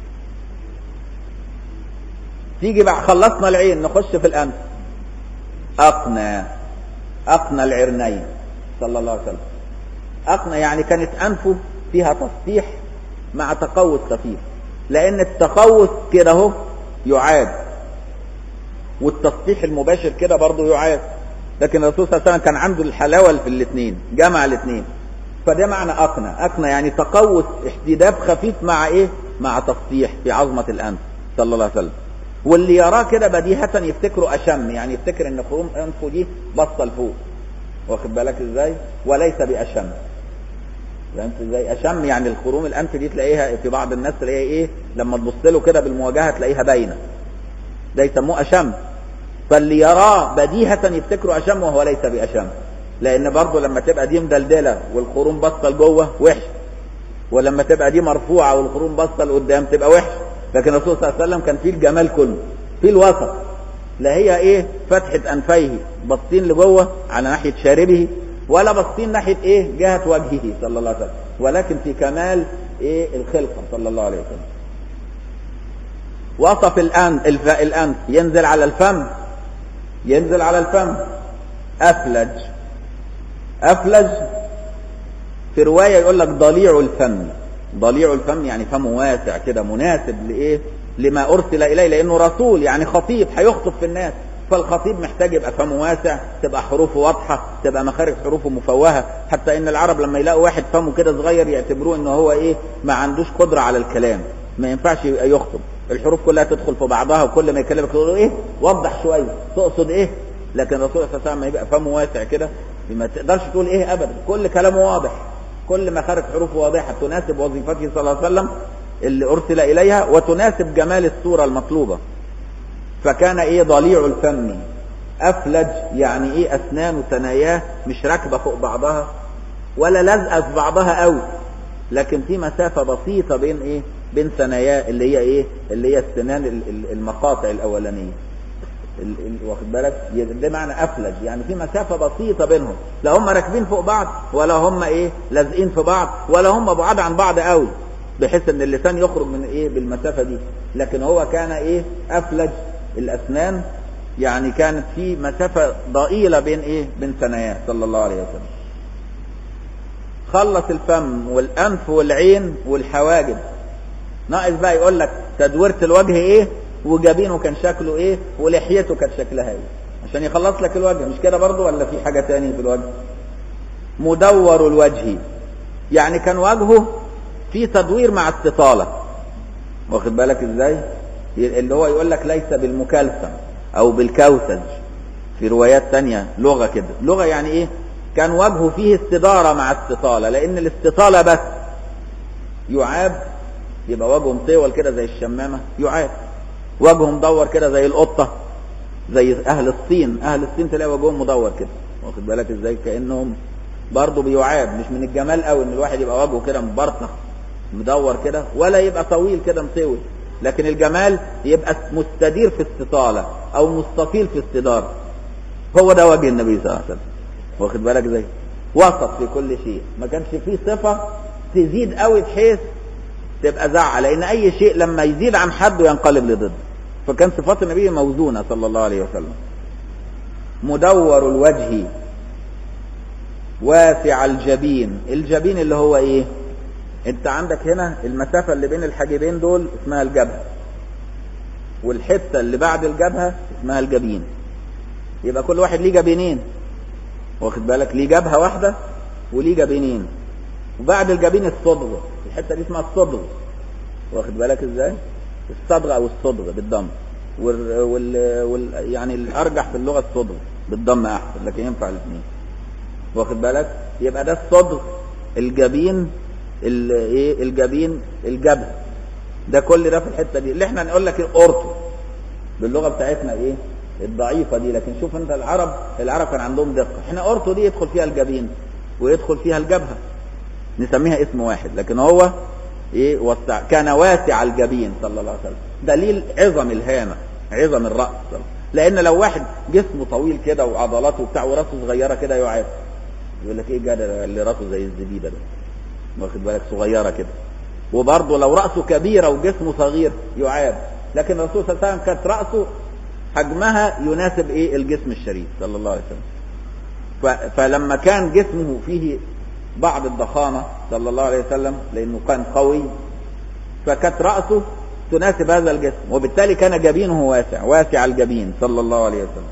تيجي بقى خلصنا العين نخش في الأنف أقنى أقنى العرنين صلى الله عليه وسلم أقنى يعني كانت أنفه فيها تسطيح مع تقوس خفيف لأن التقوس كده اهو يعاد والتسطيح المباشر كده برضه يعاد لكن الرسول صلى الله عليه وسلم كان عنده الحلاوة في الاثنين جمع الاثنين فده معنى أقنى أقنى يعني تقوس احتداب خفيف مع إيه مع تسطيح في عظمة الأنف صلى الله عليه وسلم واللي يراه كده بديهة يفتكره أشم يعني يفتكر إن خروم أنفه دي بصة لفوق واخد بالك إزاي وليس بأشم فهمت ازاي اشم يعني الخروم الانف دي تلاقيها في بعض الناس تلاقيها ايه لما تبص له كده بالمواجهه تلاقيها باينه ده يسموه اشم فاللي يراه بديهة يفتكره اشم وهو ليس باشم لان برضه لما تبقى دي مدلدله والخروم باصه لجوه وحش ولما تبقى دي مرفوعه والخروم باصه لقدام تبقى وحش لكن الرسول صلى الله عليه وسلم كان فيه الجمال كله في الوسط لا هي ايه فتحه انفيه باصين لجوه على ناحيه شاربه ولا باصين ناحيه ايه جهه وجهه صلى الله عليه وسلم ولكن في كمال ايه الخلقه صلى الله عليه وسلم وصف الان الف... الانف ينزل على الفم ينزل على الفم افلج افلج في روايه يقول لك ضليع الفم ضليع الفم يعني فمه واسع كده مناسب لايه لما ارسل اليه لانه رسول يعني خطيب هيخطب في الناس فالخطيب محتاج يبقى فمه واسع تبقى حروفه واضحه تبقى مخارج حروفه مفوهه حتى ان العرب لما يلاقوا واحد فمه كده صغير يعتبروه ان هو ايه ما عندوش قدره على الكلام ما ينفعش يبقى يخطب الحروف كلها تدخل في بعضها وكل ما يكلمك تقول له ايه وضح شويه تقصد ايه لكن الرسول صلى الله عليه وسلم يبقى فمه واسع كده ما تقدرش تقول ايه ابدا كل كلامه واضح كل مخارج حروفه واضحه تناسب وظيفته صلى الله عليه وسلم اللي ارسل اليها وتناسب جمال الصوره المطلوبه فكان ايه ضليع الفم افلج يعني ايه اسنان ثناياه مش راكبه فوق بعضها ولا لازقه في بعضها قوي لكن في مسافه بسيطه بين ايه بين ثناياه اللي هي ايه اللي هي السنان المقاطع الاولانيه واخد بالك ده معنى افلج يعني في مسافه بسيطه بينهم لا هم راكبين فوق بعض ولا هم ايه لازقين في بعض ولا هم بعاد عن بعض قوي بحيث ان اللسان يخرج من ايه بالمسافه دي لكن هو كان ايه افلج الاسنان يعني كانت في مسافه ضئيله بين ايه بين ثناياه صلى الله عليه وسلم خلص الفم والانف والعين والحواجب ناقص بقى يقول لك تدويره الوجه ايه وجبينه كان شكله ايه ولحيته كانت شكلها ايه عشان يخلص لك الوجه مش كده برضو ولا في حاجه تاني في الوجه مدور الوجه يعني كان وجهه في تدوير مع استطاله واخد بالك ازاي اللي هو يقول لك ليس بالمكلسم او بالكوسج في روايات تانية لغة كده لغة يعني ايه كان وجهه فيه استدارة مع استطالة لان الاستطالة بس يعاب يبقى وجهه مطول كده زي الشمامة يعاب وجهه مدور كده زي القطة زي اهل الصين اهل الصين تلاقي وجههم مدور كده واخد بالك ازاي كانهم برضه بيعاب مش من الجمال قوي ان الواحد يبقى وجهه كده مبرطخ مدور كده ولا يبقى طويل كده مطول لكن الجمال يبقى مستدير في استطالة او مستطيل في استدارة هو ده وجه النبي صلى الله عليه وسلم واخد بالك ازاي وسط في كل شيء ما كانش فيه صفة تزيد قوي بحيث تبقى زعة لان اي شيء لما يزيد عن حده ينقلب لضده فكان صفات النبي موزونة صلى الله عليه وسلم مدور الوجه واسع الجبين الجبين اللي هو ايه انت عندك هنا المسافة اللي بين الحاجبين دول اسمها الجبهة والحتة اللي بعد الجبهة اسمها الجبين يبقى كل واحد ليه جبينين واخد بالك ليه جبهة واحدة وليه جبينين وبعد الجبين الصدغ الحتة دي اسمها الصدغ واخد بالك ازاي الصدغ او الصدغ بالضم وال... وال... وال... يعني الارجح في اللغة الصدغ بالضم احسن لكن ينفع الاثنين واخد بالك يبقى ده الصدغ الجبين ايه الجبين الجبهه ده كل ده في الحته دي اللي احنا نقول لك اورتو باللغه بتاعتنا ايه الضعيفه دي لكن شوف انت العرب العرب كان عندهم دقه احنا اورتو دي يدخل فيها الجبين ويدخل فيها الجبهه نسميها اسم واحد لكن هو ايه وسع كان واسع الجبين صلى الله عليه وسلم دليل عظم الهامه عظم الراس لان لو واحد جسمه طويل كده وعضلاته وبتاع وراسه صغيره كده يعاب يقول لك ايه جدع اللي راسه زي الزبيبه ده واخد بالك صغيره كده وبرضه لو راسه كبيره وجسمه صغير يعاب لكن الرسول صلى الله عليه وسلم كانت راسه حجمها يناسب ايه الجسم الشريف صلى الله عليه وسلم فلما كان جسمه فيه بعض الضخامه صلى الله عليه وسلم لانه كان قوي فكانت راسه تناسب هذا الجسم وبالتالي كان جبينه واسع واسع الجبين صلى الله عليه وسلم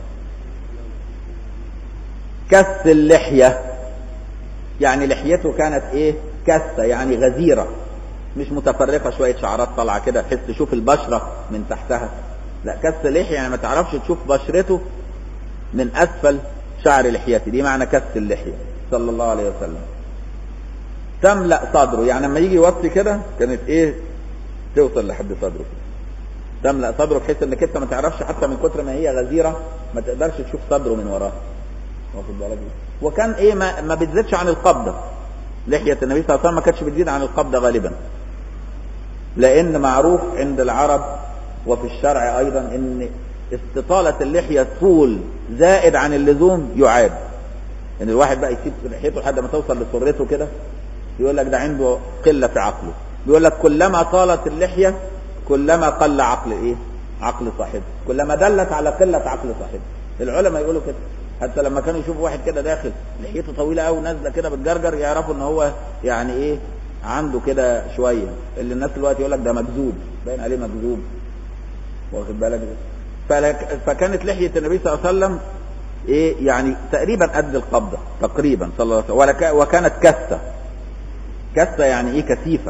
كس اللحيه يعني لحيته كانت ايه كثة يعني غزيرة مش متفرقة شوية شعرات طالعة كده بحيث تشوف البشرة من تحتها لا كس لحية يعني ما تعرفش تشوف بشرته من اسفل شعر لحيته دي معنى كس اللحية صلى الله عليه وسلم تملأ صدره يعني لما يجي يوصي كده كانت ايه توصل لحد صدره كده تملأ صدره بحيث انك انت ما تعرفش حتى من كتر ما هي غزيرة ما تقدرش تشوف صدره من وراها واخد بالك وكان ايه ما, ما بتزيدش عن القبضة لحية النبي صلى الله عليه وسلم ما كانتش بتزيد عن القبضة غالبا لان معروف عند العرب وفي الشرع ايضا ان استطالة اللحية طول زائد عن اللزوم يعاد ان الواحد بقى يسيب لحيته لحد ما توصل لسرته كده يقول لك ده عنده قلة في عقله بيقول لك كلما طالت اللحية كلما قل عقل ايه عقل صاحبه كلما دلت على قلة عقل صاحبه العلماء يقولوا كده حتى لما كانوا يشوفوا واحد كده داخل لحيته طويلة قوي نازلة كده بتجرجر يعرفوا ان هو يعني ايه عنده كده شوية اللي الناس دلوقتي يقول لك ده مجذوب باين عليه مجذوب واخد بالك فلك فكانت لحية النبي صلى الله عليه وسلم ايه يعني تقريبا قد القبضة تقريبا صلى الله عليه وسلم ولك وكانت كثة كثة يعني ايه كثيفة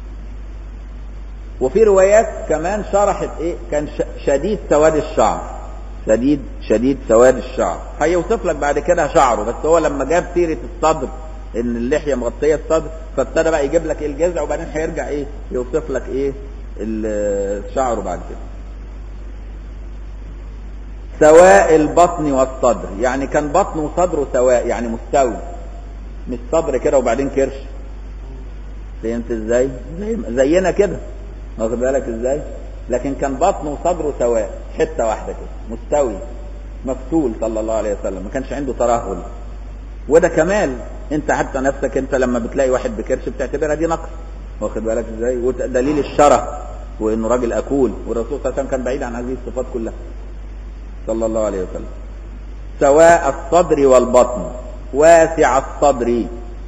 وفي روايات كمان شرحت ايه كان شديد سواد الشعر شديد شديد سواد الشعر هيوصف لك بعد كده شعره بس هو لما جاب سيرة الصدر ان اللحية مغطية الصدر فابتدى بقى يجيب لك الجذع وبعدين هيرجع ايه يوصف لك ايه شعره بعد كده سواء البطن والصدر يعني كان بطنه وصدره سواء يعني مستوي مش صدر كده وبعدين كرش فهمت ازاي زي زينا كده واخد بالك ازاي لكن كان بطنه وصدره سواء حته واحده كده مستوي مفتول صلى الله عليه وسلم ما كانش عنده ترهل وده كمال انت حتى نفسك انت لما بتلاقي واحد بكرش بتعتبرها دي نقص واخد بالك ازاي ودليل الشرف وانه راجل اكول والرسول صلى الله عليه وسلم كان بعيد عن هذه الصفات كلها صلى الله عليه وسلم سواء الصدر والبطن واسع الصدر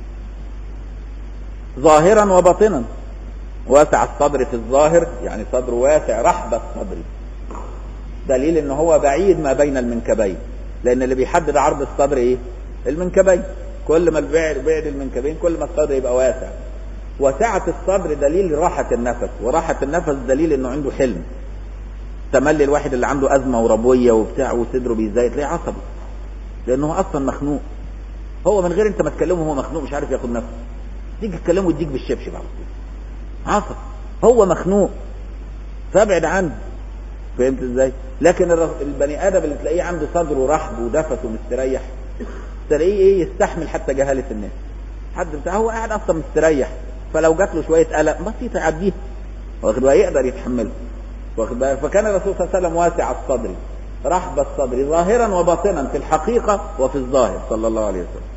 ظاهرا وباطنا واسع الصدر في الظاهر يعني صدره واسع رحب الصدر دليل ان هو بعيد ما بين المنكبين لان اللي بيحدد عرض الصدر ايه المنكبين كل ما بعد بعد المنكبين كل ما الصدر يبقى واسع وسعة الصدر دليل راحة النفس وراحة النفس دليل انه عنده حلم تملي الواحد اللي عنده ازمة وربوية وبتاع وصدره بيزاي تلاقيه عصبي لانه اصلا مخنوق هو من غير انت ما تكلمه هو مخنوق مش عارف ياخد نفسه تيجي تكلمه يديك بالشبشب على طول عصب هو مخنوق فابعد عنه فهمت ازاي لكن البني ادم اللي تلاقيه عنده صدره رحب ودفت ومستريح تلاقيه ايه يستحمل حتى جهاله الناس حد بتاع هو قاعد اصلا مستريح فلو جات له شويه قلق بسيطه يعديه واخد بالك يقدر يتحمله واخد بالك فكان الرسول صلى الله عليه وسلم واسع الصدر رحب الصدر ظاهرا وباطنا في الحقيقه وفي الظاهر صلى الله عليه وسلم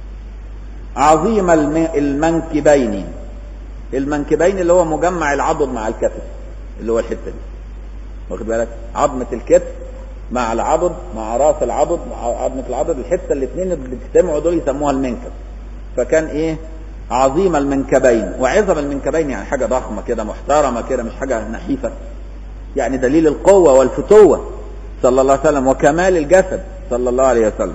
عظيم المنكبين المنكبين اللي هو مجمع العضد مع الكتف اللي هو الحته دي واخد بالك عظمه الكتف مع العضد مع راس العضد مع عظمه العضد الحته الاثنين اللي بيجتمعوا دول يسموها المنكب فكان ايه عظيم المنكبين وعظم المنكبين يعني حاجه ضخمه كده محترمه كده مش حاجه نحيفه يعني دليل القوه والفتوه صلى الله عليه وسلم وكمال الجسد صلى الله عليه وسلم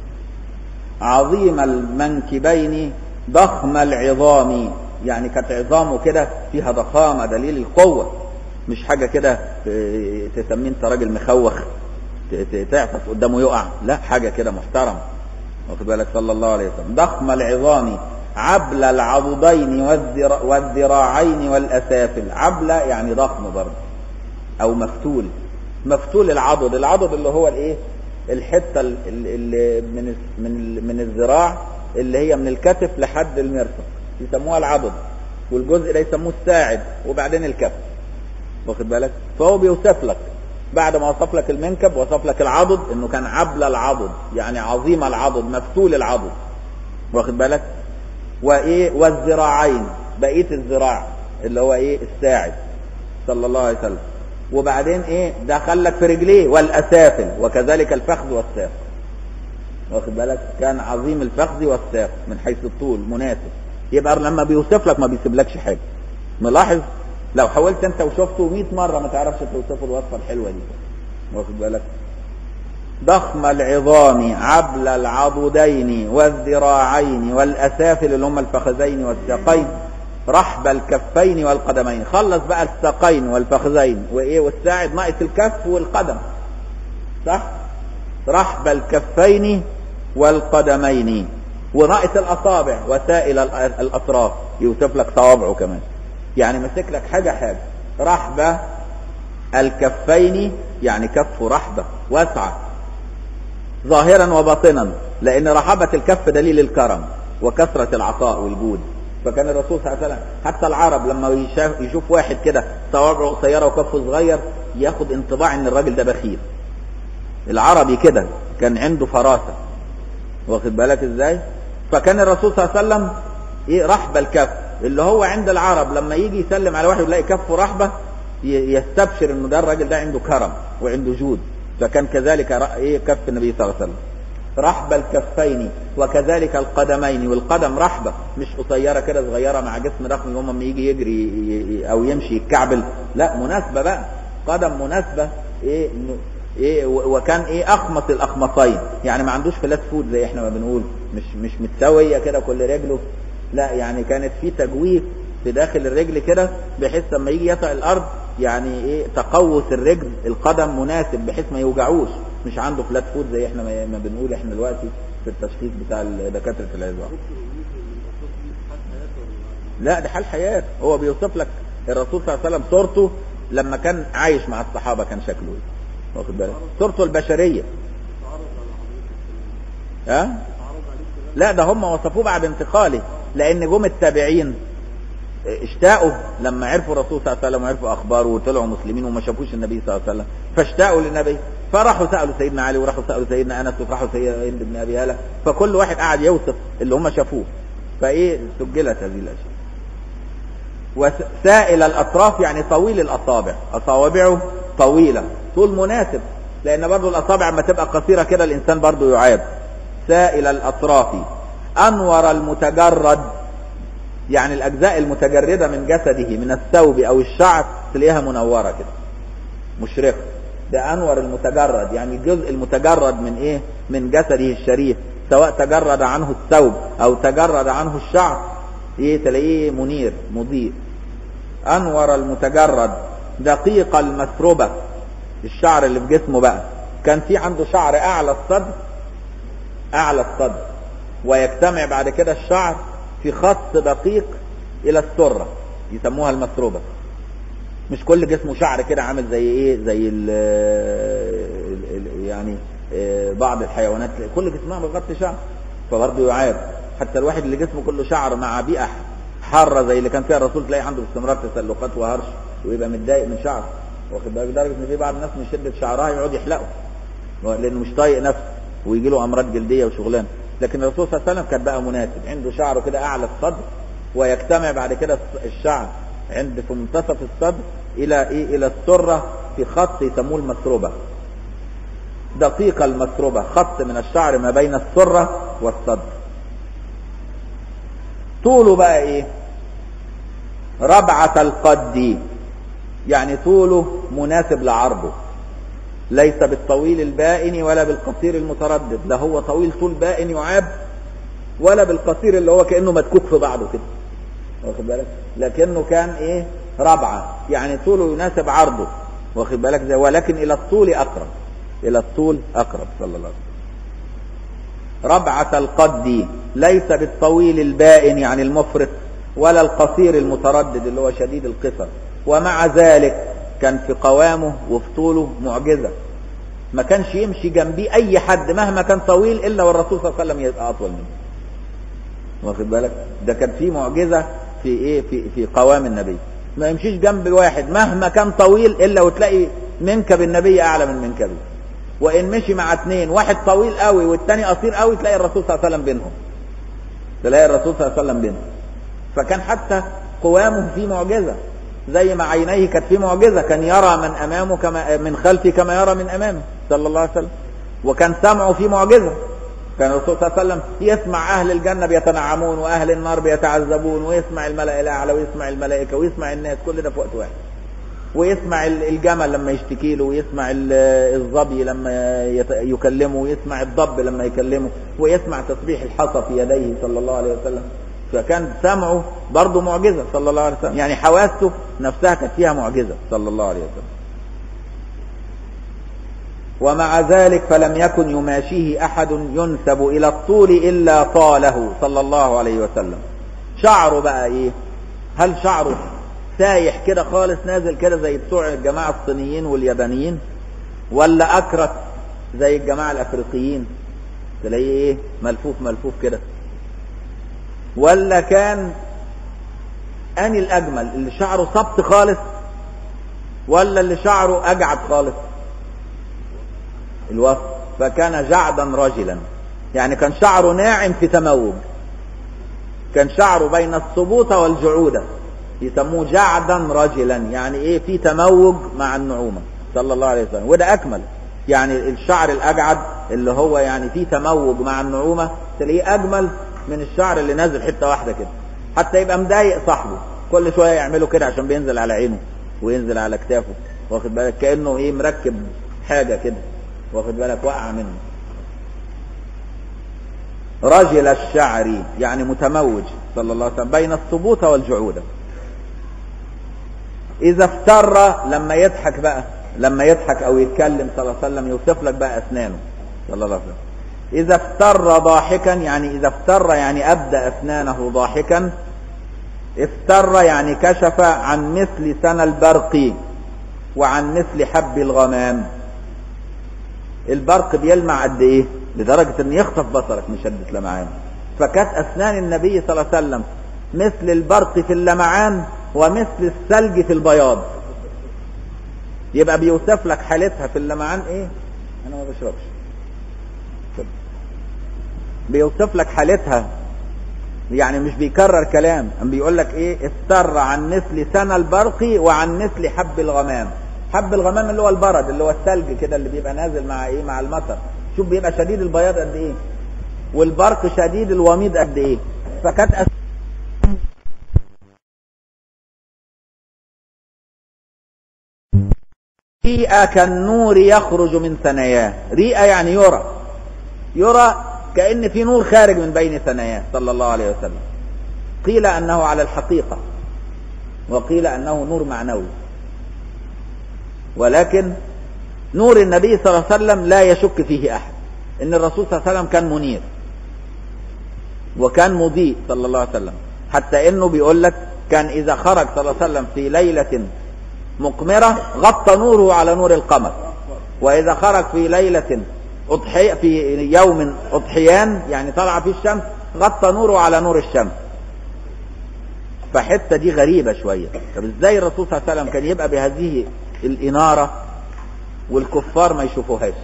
عظيم المنكبين ضخم العظام يعني كانت عظامه كده فيها ضخامة دليل القوة مش حاجة كده تسميه انت راجل مخوخ تعطس قدامه يقع لا حاجة كده محترم واخد بالك صلى الله عليه وسلم ضخم العظام عبل العضدين والذراعين والأسافل عبل يعني ضخم برضه أو مفتول مفتول العضد العضد اللي هو الايه الحته اللي من من من الذراع اللي هي من الكتف لحد المرفق يسموها العضد والجزء ده يسموه الساعد وبعدين الكف واخد بالك فهو بيوصف لك بعد ما وصف لك المنكب وصف لك العضد انه كان عبل العضد يعني عظيم العضد مفتول العضد واخد بالك وايه والذراعين بقيه الذراع اللي هو ايه الساعد صلى الله عليه وسلم وبعدين ايه دخل لك في رجليه والاسافل وكذلك الفخذ والساق واخد بالك كان عظيم الفخذ والساق من حيث الطول مناسب يبقى لما بيوصف لك ما بيسيبلكش حاجه ملاحظ لو حاولت انت وشفته 100 مره ما تعرفش توصفه الوصفه الحلوه دي واخد بالك ضخم العظام عبل العضدين والذراعين والاسافل اللي هم الفخذين والساقين رحب الكفين والقدمين خلص بقى الساقين والفخذين وايه والساعد ناقص الكف والقدم صح رحب الكفين والقدمين وناقص الاصابع وسائل الاطراف يوصف لك صوابعه كمان يعني ماسك لك حاجه حاجه رحبه الكفين يعني كف رحبه واسعه ظاهرا وباطنا لان رحبه الكف دليل الكرم وكثره العطاء والجود فكان الرسول صلى الله عليه وسلم حتى العرب لما يشوف واحد كده صوابعه قصيره وكفه صغير ياخد انطباع ان الراجل ده بخيل العربي كده كان عنده فراسه واخد بالك ازاي فكان الرسول صلى الله عليه وسلم ايه رحب الكف اللي هو عند العرب لما يجي يسلم على واحد يلاقي كفه رحبه يستبشر انه ده الراجل ده عنده كرم وعنده جود فكان كذلك ايه كف النبي صلى الله عليه وسلم رحب الكفين وكذلك القدمين والقدم رحبه مش قصيره كده صغيره مع جسم ضخم يوم ما يجي يجري او يمشي يتكعبل لا مناسبه بقى قدم مناسبه ايه ايه وكان ايه اخمص الاخمصين يعني ما عندوش فلات فود زي احنا ما بنقول مش مش متساويه كده كل رجله لا يعني كانت في تجويف في داخل الرجل كده بحيث لما يجي يطأ الارض يعني ايه تقوس الرجل القدم مناسب بحيث ما يوجعوش مش عنده فلات فود زي احنا ما بنقول احنا دلوقتي في التشخيص بتاع دكاتره العظام لا ده حال حياه هو بيوصف لك الرسول صلى الله عليه وسلم صورته لما كان عايش مع الصحابه كان شكله ايه واخد بالك صورته البشريه ها أه؟ لا ده هم وصفوه بعد انتقاله لان جم التابعين اشتاقوا لما عرفوا الرسول صلى الله عليه وسلم وعرفوا اخباره وطلعوا مسلمين وما شافوش النبي صلى الله عليه وسلم فاشتاقوا للنبي فراحوا سالوا سيدنا علي وراحوا سالوا سيدنا انس وراحوا سيدنا ابن ابي هاله فكل واحد قعد يوصف اللي هم شافوه فايه سجلت هذه الاشياء وسائل الاطراف يعني طويل الاصابع اصابعه طويله طول مناسب لان برضه الاصابع لما تبقى قصيره كده الانسان برضه يعاب سائل الاطراف انور المتجرد يعني الاجزاء المتجرده من جسده من الثوب او الشعر تلاقيها منوره كده مشرقه ده انور المتجرد يعني الجزء المتجرد من ايه من جسده الشريف سواء تجرد عنه الثوب او تجرد عنه الشعر ايه تلاقيه منير مضيء انور المتجرد دقيق المثربه الشعر اللي في جسمه بقى كان في عنده شعر اعلى الصدر اعلى الصدر ويجتمع بعد كده الشعر في خط دقيق الى السره يسموها المثروبه مش كل جسمه شعر كده عامل زي ايه زي ال ال يعني بعض الحيوانات كل جسمها بيغطي شعر فبرضه يعاب حتى الواحد اللي جسمه كله شعر مع بيئه حاره زي اللي كان فيها الرسول تلاقي عنده باستمرار تسلقات وهرش ويبقى متضايق من شعره واخد بالك لدرجه ان في بعض الناس من شده شعرها يقعد يحلقه لانه مش طايق نفسه ويجي له امراض جلديه وشغلانه لكن الرسول صلى الله عليه وسلم كان بقى مناسب عنده شعره كده اعلى الصدر ويجتمع بعد كده الشعر عند في منتصف الصدر الى ايه الى السره في خط يسموه المسربه دقيق المسربه خط من الشعر ما بين السره والصدر طوله بقى ايه ربعة القد يعني طوله مناسب لعرضه ليس بالطويل البائن ولا بالقصير المتردد لا هو طويل طول بائن يعاب ولا بالقصير اللي هو كانه مدكوك في بعضه كده واخد بالك لكنه كان ايه ربعه يعني طوله يناسب عرضه واخد بالك زي ولكن الى الطول اقرب الى الطول اقرب صلى الله عليه وسلم ربعة القد ليس بالطويل البائن يعني المفرط ولا القصير المتردد اللي هو شديد القصر ومع ذلك كان في قوامه وفي طوله معجزة ما كانش يمشي جنبيه أي حد مهما كان طويل إلا والرسول صلى الله عليه وسلم يبقى أطول منه واخد بالك ده كان في معجزة في إيه في في قوام النبي ما يمشيش جنب واحد مهما كان طويل إلا وتلاقي منكب النبي أعلى من منكبه وإن مشي مع اثنين واحد طويل قوي والتاني قصير قوي تلاقي الرسول صلى الله عليه وسلم بينهم تلاقي الرسول صلى الله عليه وسلم بينهم فكان حتى قوامه في معجزة زي ما عينيه كانت في معجزة كان يرى من أمامه كما من خلفه كما يرى من أمامه صلى الله عليه وسلم وكان سمعه في معجزة كان الرسول صلى الله عليه وسلم يسمع أهل الجنة بيتنعمون وأهل النار بيتعذبون ويسمع الملأ الأعلى ويسمع الملائكة ويسمع الناس كل ده في وقت واحد ويسمع الجمل لما يشتكي له ويسمع الظبي لما يكلمه ويسمع الضب لما يكلمه ويسمع تسبيح الحصى في يديه صلى الله عليه وسلم فكان سمعه برضه معجزة صلى الله عليه وسلم يعني حواسه نفسها كانت فيها معجزة صلى الله عليه وسلم ومع ذلك فلم يكن يماشيه أحد ينسب إلى الطول إلا طاله صلى الله عليه وسلم شعره بقى إيه هل شعره سايح كده خالص نازل كده زي بتوع الجماعة الصينيين واليابانيين ولا أكرت زي الجماعة الأفريقيين تلاقيه إيه ملفوف ملفوف كده ولا كان أني الأجمل اللي شعره صبت خالص ولا اللي شعره أجعد خالص الوسط فكان جعدا رجلا يعني كان شعره ناعم في تموج كان شعره بين الصبوطة والجعودة يسموه جعدا رجلا يعني ايه في تموج مع النعومة صلى الله عليه وسلم وده اكمل يعني الشعر الاجعد اللي هو يعني فيه تموج مع النعومة تلاقيه اجمل من الشعر اللي نازل حتة واحدة كده حتى يبقى مضايق صاحبه كل شوية يعمله كده عشان بينزل على عينه وينزل على كتافه واخد بالك كأنه ايه مركب حاجة كده واخد بالك وقع منه رجل الشعر يعني متموج صلى الله عليه وسلم بين الثبوت والجعودة إذا افتر لما يضحك بقى لما يضحك أو يتكلم صلى الله عليه وسلم يوصف لك بقى أسنانه صلى الله عليه وسلم إذا افتر ضاحكا يعني إذا افتر يعني أبدى أسنانه ضاحكا افتر يعني كشف عن مثل سنى البرق وعن مثل حب الغمام البرق بيلمع قد ايه لدرجة ان يخطف بصرك من شدة لمعان فكانت اسنان النبي صلى الله عليه وسلم مثل البرق في اللمعان ومثل الثلج في البياض يبقى بيوصف لك حالتها في اللمعان ايه انا ما بشربش بيوصف لك حالتها يعني مش بيكرر كلام أم بيقول لك ايه افتر عن مثل سنى البرق وعن مثل حب الغمام حب الغمام اللي هو البرد اللي هو الثلج كده اللي بيبقى نازل مع ايه مع المطر شوف بيبقى شديد البياض قد ايه والبرق شديد الوميض قد ايه فكانت أس... ريئة كالنور يخرج من ثناياه ريئة يعني يرى يرى كأن في نور خارج من بين ثناياه صلى الله عليه وسلم قيل أنه على الحقيقة وقيل أنه نور معنوي ولكن نور النبي صلى الله عليه وسلم لا يشك فيه أحد إن الرسول صلى الله عليه وسلم كان منير وكان مضيء صلى الله عليه وسلم حتى إنه بيقول لك كان إذا خرج صلى الله عليه وسلم في ليلة مقمرة غطى نوره على نور القمر وإذا خرج في ليلة أضحية في يوم أضحيان يعني طلع فيه الشمس غطى نوره على نور الشمس فحتة دي غريبة شوية طب ازاي الرسول صلى الله عليه وسلم كان يبقى بهذه الإنارة والكفار ما يشوفوهاش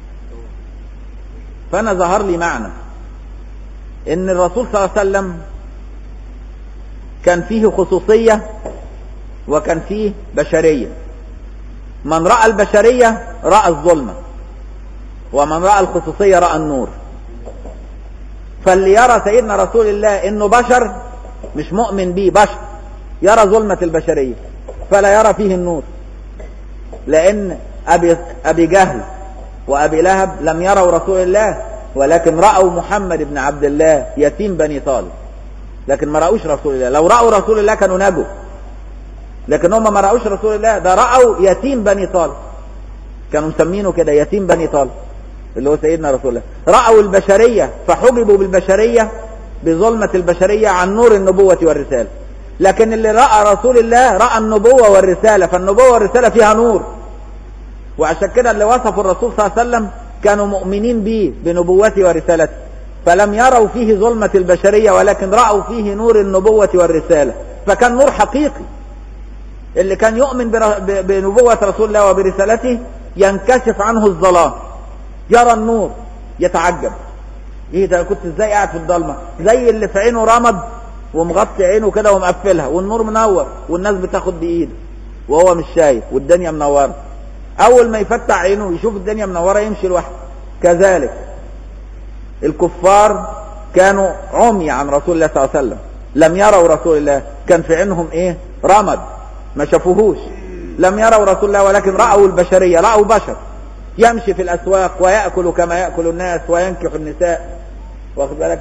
فأنا ظهر لي معنى إن الرسول صلى الله عليه وسلم كان فيه خصوصية وكان فيه بشرية من رأى البشرية رأى الظلمة ومن رأى الخصوصية رأى النور فاللي يرى سيدنا رسول الله انه بشر مش مؤمن به بشر يرى ظلمة البشرية فلا يرى فيه النور لان ابي, أبي جهل وابي لهب لم يروا رسول الله ولكن رأوا محمد بن عبد الله يتيم بني طالب لكن ما رأوش رسول الله لو رأوا رسول الله كانوا نجوا لكن هم ما رأوش رسول الله ده رأوا يتيم بني طالب كانوا مسمينه كده يتيم بني طالب اللي هو سيدنا رسول الله رأوا البشرية فحجبوا بالبشرية بظلمة البشرية عن نور النبوة والرسالة لكن اللي رأى رسول الله رأى النبوة والرسالة فالنبوة والرسالة فيها نور وعشان كده اللي وصفوا الرسول صلى الله عليه وسلم كانوا مؤمنين به بنبوته ورسالته فلم يروا فيه ظلمة البشرية ولكن رأوا فيه نور النبوة والرسالة فكان نور حقيقي اللي كان يؤمن بنبوة رسول الله وبرسالته ينكشف عنه الظلام يرى النور يتعجب ايه ده كنت ازاي قاعد في الضلمه زي اللي في عينه رمد ومغطي عينه كده ومقفلها والنور منور والناس بتاخد بايده وهو مش شايف والدنيا منوره اول ما يفتح عينه يشوف الدنيا منوره يمشي لوحده كذلك الكفار كانوا عمي عن رسول الله صلى الله عليه وسلم لم يروا رسول الله كان في عينهم ايه رمد ما شافوهوش لم يروا رسول الله ولكن رأوا البشرية رأوا بشر يمشي في الأسواق ويأكل كما يأكل الناس وينكح النساء واخد بالك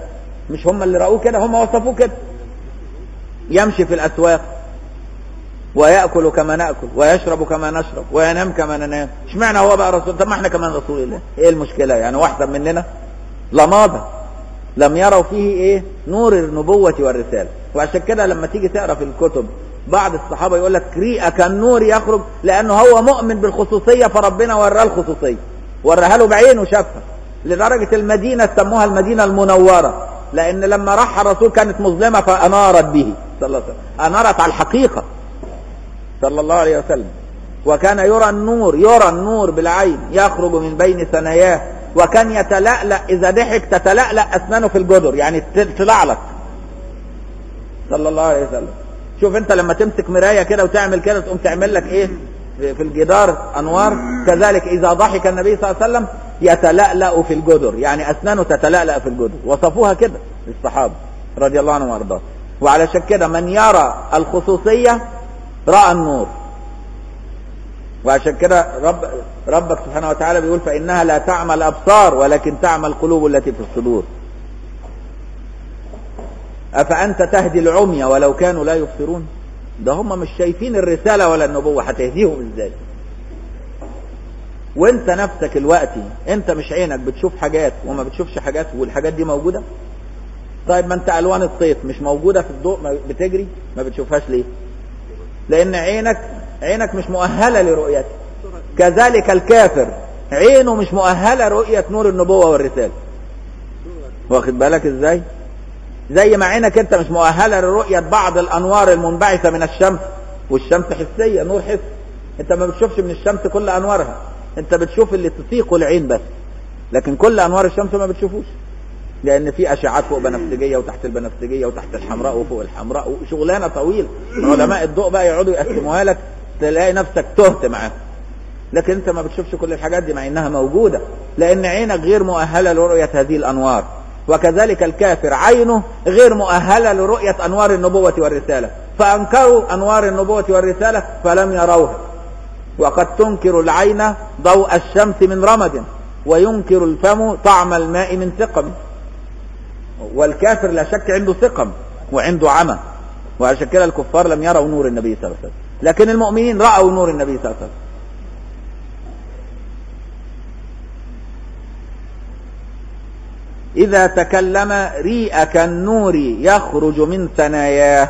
مش هم اللي رأوه كده هم وصفوه كده يمشي في الأسواق ويأكل كما نأكل ويشرب كما نشرب وينام كما ننام اشمعنى هو بقى رسول طب ما احنا كمان رسول الله ايه المشكلة يعني واحدة مننا لماضة لم يروا فيه ايه نور النبوة والرسالة وعشان كده لما تيجي تقرا في الكتب بعض الصحابة يقول لك ريئة كالنور يخرج لأنه هو مؤمن بالخصوصية فربنا وراه الخصوصية وراها له بعينه شافها لدرجة المدينة سموها المدينة المنورة لأن لما راح الرسول كانت مظلمة فأنارت به صلى الله عليه وسلم أنارت على الحقيقة صلى الله عليه وسلم وكان يرى النور يرى النور بالعين يخرج من بين ثناياه وكان يتلألأ إذا ضحك تتلألأ أسنانه في الجدر يعني تلعلق صلى الله عليه وسلم شوف انت لما تمسك مرايه كده وتعمل كده تقوم تعمل لك ايه في الجدار انوار كذلك اذا ضحك النبي صلى الله عليه وسلم يتلألأ في الجدر يعني اسنانه تتلألأ في الجدر وصفوها كده الصحابه رضي الله عنهم وارضاهم وعلشان كده من يرى الخصوصيه راى النور وعشان كده رب ربك سبحانه وتعالى بيقول فانها لا تعمى الابصار ولكن تعمى القلوب التي في الصدور أفأنت تهدي العمي ولو كانوا لا يبصرون ده هم مش شايفين الرسالة ولا النبوة هتهديهم ازاي وانت نفسك الوقتي انت مش عينك بتشوف حاجات وما بتشوفش حاجات والحاجات دي موجودة طيب ما انت الوان الصيف مش موجودة في الضوء ما بتجري ما بتشوفهاش ليه لان عينك عينك مش مؤهلة لرؤيته كذلك الكافر عينه مش مؤهلة رؤية نور النبوة والرسالة واخد بالك ازاي زي ما عينك انت مش مؤهلة لرؤية بعض الانوار المنبعثة من الشمس والشمس حسية نور حس انت ما بتشوفش من الشمس كل انوارها انت بتشوف اللي تطيقه العين بس لكن كل انوار الشمس ما بتشوفوش لان في اشعات فوق بنفسجية وتحت البنفسجية وتحت الحمراء وفوق الحمراء وشغلانة طويلة علماء الضوء بقى يقعدوا يقسموها لك تلاقي نفسك تهت معاهم لكن انت ما بتشوفش كل الحاجات دي مع انها موجودة لان عينك غير مؤهلة لرؤية هذه الانوار وكذلك الكافر عينه غير مؤهلة لرؤية أنوار النبوة والرسالة فأنكروا أنوار النبوة والرسالة فلم يروها وقد تنكر العين ضوء الشمس من رمد وينكر الفم طعم الماء من سقم والكافر لا شك عنده سقم وعنده عمى وعشان كده الكفار لم يروا نور النبي صلى الله عليه وسلم لكن المؤمنين رأوا نور النبي صلى الله عليه وسلم إذا تكلم ريء كالنور يخرج من ثناياه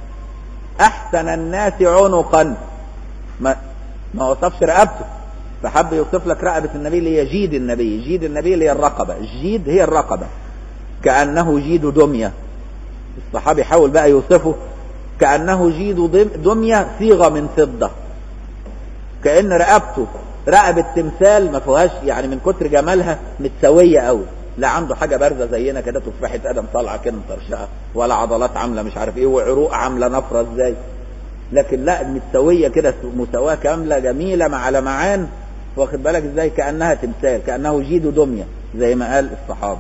أحسن الناس عنقا ما, ما وصفش رقبته فحب يوصف لك رقبة النبي اللي هي جيد النبي جيد النبي اللي هي الرقبة الجيد هي الرقبة كأنه جيد دمية الصحابي حاول بقى يوصفه كأنه جيد دمية صيغة من فضة كأن رقبته رقبة تمثال ما فيهاش يعني من كتر جمالها متسوية قوي لا عنده حاجة بارزة زينا كده تفاحة ادم طالعة كده مطرشقة ولا عضلات عاملة مش عارف ايه وعروق عاملة نفرة ازاي لكن لا متسوية كده مساواة كاملة جميلة مع لمعان واخد بالك ازاي كأنها تمثال كأنه جيد دمية زي ما قال الصحابة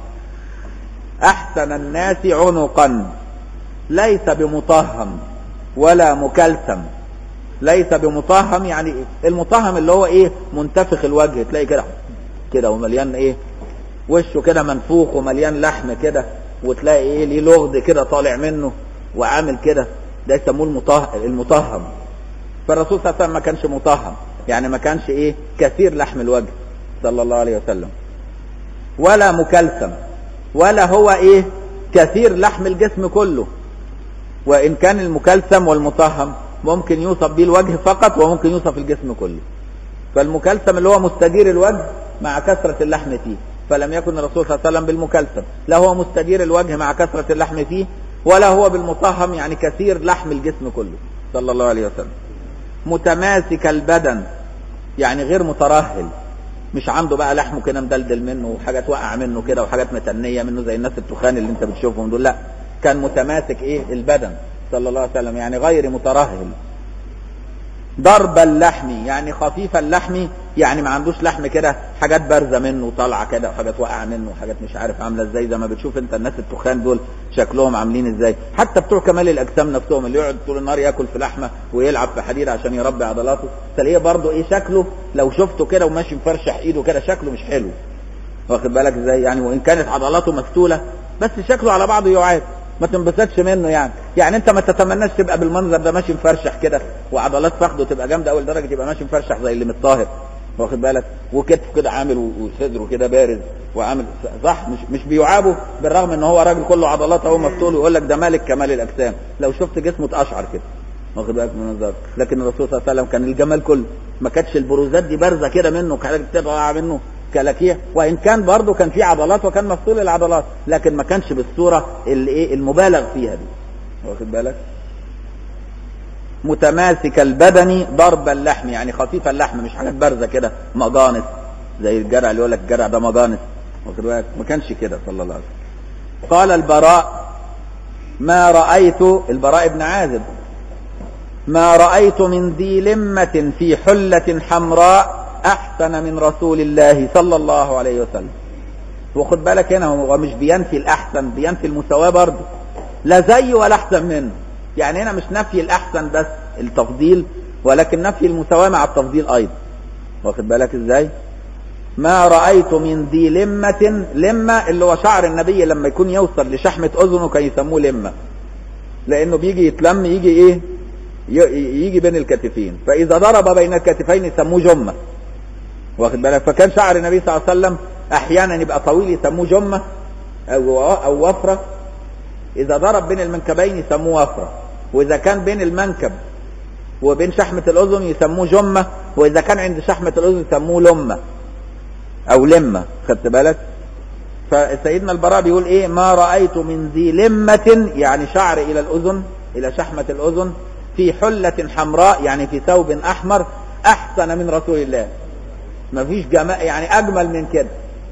احسن الناس عنقا ليس بمطهم ولا مكلثم ليس بمطهم يعني المطهم اللي هو ايه منتفخ الوجه تلاقي كده كده ومليان ايه وشه كده منفوخ ومليان لحم كده وتلاقي ايه ليه لغد كده طالع منه وعامل كده ده يسموه المطه... المطهم فالرسول صلى الله عليه وسلم ما كانش مطهم يعني ما كانش ايه كثير لحم الوجه صلى الله عليه وسلم ولا مكلثم ولا هو ايه كثير لحم الجسم كله وان كان المكلثم والمطهم ممكن يوصف به الوجه فقط وممكن يوصف الجسم كله فالمكلثم اللي هو مستدير الوجه مع كثرة اللحم فيه فلم يكن الرسول صلى الله عليه وسلم بالمكلثم لا هو مستدير الوجه مع كثرة اللحم فيه ولا هو بالمطهم يعني كثير لحم الجسم كله صلى الله عليه وسلم متماسك البدن يعني غير مترهل مش عنده بقى لحمه كده مدلدل منه وحاجات وقع منه كده وحاجات متنية منه زي الناس التخان اللي انت بتشوفهم دول لا كان متماسك ايه البدن صلى الله عليه وسلم يعني غير مترهل ضرب اللحم يعني خفيف اللحم يعني ما عندوش لحم كده حاجات بارزه منه طالعه كده وحاجات واقعه منه وحاجات مش عارف عامله ازاي زي ما بتشوف انت الناس التخان دول شكلهم عاملين ازاي حتى بتوع كمال الاجسام نفسهم اللي يقعد طول النهار ياكل في لحمه ويلعب في حديد عشان يربي عضلاته تلاقيه برضه ايه شكله لو شفته كده وماشي مفرشح ايده كده شكله مش حلو واخد بالك ازاي يعني وان كانت عضلاته مفتوله بس شكله على بعضه يعاد ما تنبسطش منه يعني يعني انت ما تتمناش تبقى بالمنظر ده ماشي مفرشح كده وعضلات فخده تبقى جامده اول درجه تبقى ماشي مفرشح زي اللي متطاهر واخد بالك وكتفه كده عامل وصدره كده بارز وعامل صح مش مش بيعابه بالرغم ان هو راجل كله عضلات اهو مفتول ويقول لك ده مالك كمال الاجسام لو شفت جسمه اتقشعر كده واخد بالك من النظر لكن الرسول صلى الله عليه وسلم كان الجمال كله ما كانتش البروزات دي بارزه كده منه كانت تبقى منه كلاكيع وان كان برضه كان في عضلات وكان مفصول العضلات لكن ما كانش بالصوره اللي ايه المبالغ فيها دي واخد بالك متماسك البدن ضرب اللحم يعني خفيف اللحم مش حاجات بارزه كده مجانس زي الجرع اللي يقول لك الجرع ده مجانس واخد بالك ما كانش كده صلى الله عليه وسلم قال البراء ما رايت البراء بن عازب ما رايت من ذي لمه في حله حمراء احسن من رسول الله صلى الله عليه وسلم وخد بالك هنا هو مش بينفي الاحسن بينفي المساواه برضه لا زيه ولا احسن منه يعني هنا مش نفي الاحسن بس التفضيل ولكن نفي المساواه مع التفضيل ايضا واخد بالك ازاي ما رايت من ذي لمه لمه اللي هو شعر النبي لما يكون يوصل لشحمه اذنه كان يسموه لمه لانه بيجي يتلم يجي ايه يجي بين الكتفين فاذا ضرب بين الكتفين يسموه جمه واخد بالك فكان شعر النبي صلى الله عليه وسلم احيانا يبقى طويل يسموه جمه او او وفره اذا ضرب بين المنكبين يسموه وفره واذا كان بين المنكب وبين شحمه الاذن يسموه جمه واذا كان عند شحمه الاذن يسموه لمه او لمه خدت بالك فسيدنا البراء بيقول ايه ما رايت من ذي لمه يعني شعر الى الاذن الى شحمه الاذن في حله حمراء يعني في ثوب احمر احسن من رسول الله ما فيش جمال يعني اجمل من كده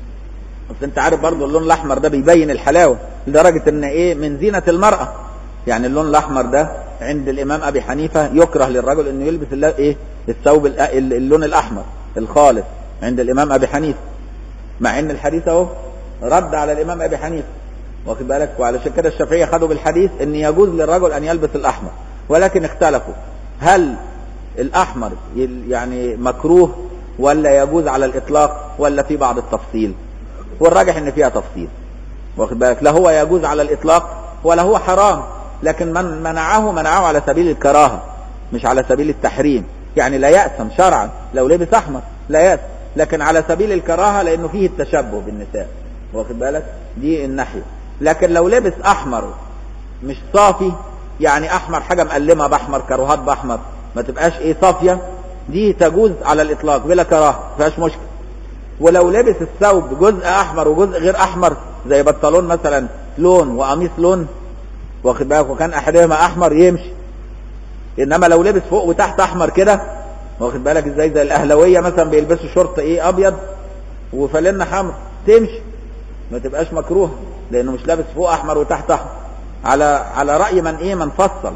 بس انت عارف برضو اللون الاحمر ده بيبين الحلاوه لدرجه ان ايه من زينه المراه يعني اللون الاحمر ده عند الامام ابي حنيفه يكره للرجل انه يلبس ايه الثوب اللون الاحمر الخالص عند الامام ابي حنيفه مع ان الحديث اهو رد على الامام ابي حنيفه واخد بالك وعلشان كده الشافعيه خدوا بالحديث ان يجوز للرجل ان يلبس الاحمر ولكن اختلفوا هل الاحمر يعني مكروه ولا يجوز على الاطلاق ولا في بعض التفصيل والراجح ان فيها تفصيل واخد بالك لا هو يجوز على الاطلاق ولا هو حرام لكن من منعه منعه على سبيل الكراهه مش على سبيل التحريم يعني لا يأثم شرعا لو لبس احمر لا يأثم لكن على سبيل الكراهه لانه فيه التشبه بالنساء واخد بالك دي الناحيه لكن لو لبس احمر مش صافي يعني احمر حاجه مقلمه باحمر كروهات باحمر ما تبقاش ايه صافيه دي تجوز على الاطلاق بلا كراهه ما فيهاش مشكله ولو لبس الثوب جزء احمر وجزء غير احمر زي بنطلون مثلا لون وقميص لون واخد بالك وكان احدهما احمر يمشي انما لو لبس فوق وتحت احمر كده واخد بالك ازاي زي الاهلاويه مثلا بيلبسوا شورت ايه ابيض وفانلة حمر تمشي ما تبقاش مكروه لانه مش لابس فوق احمر وتحت احمر على على راي من ايه من فصل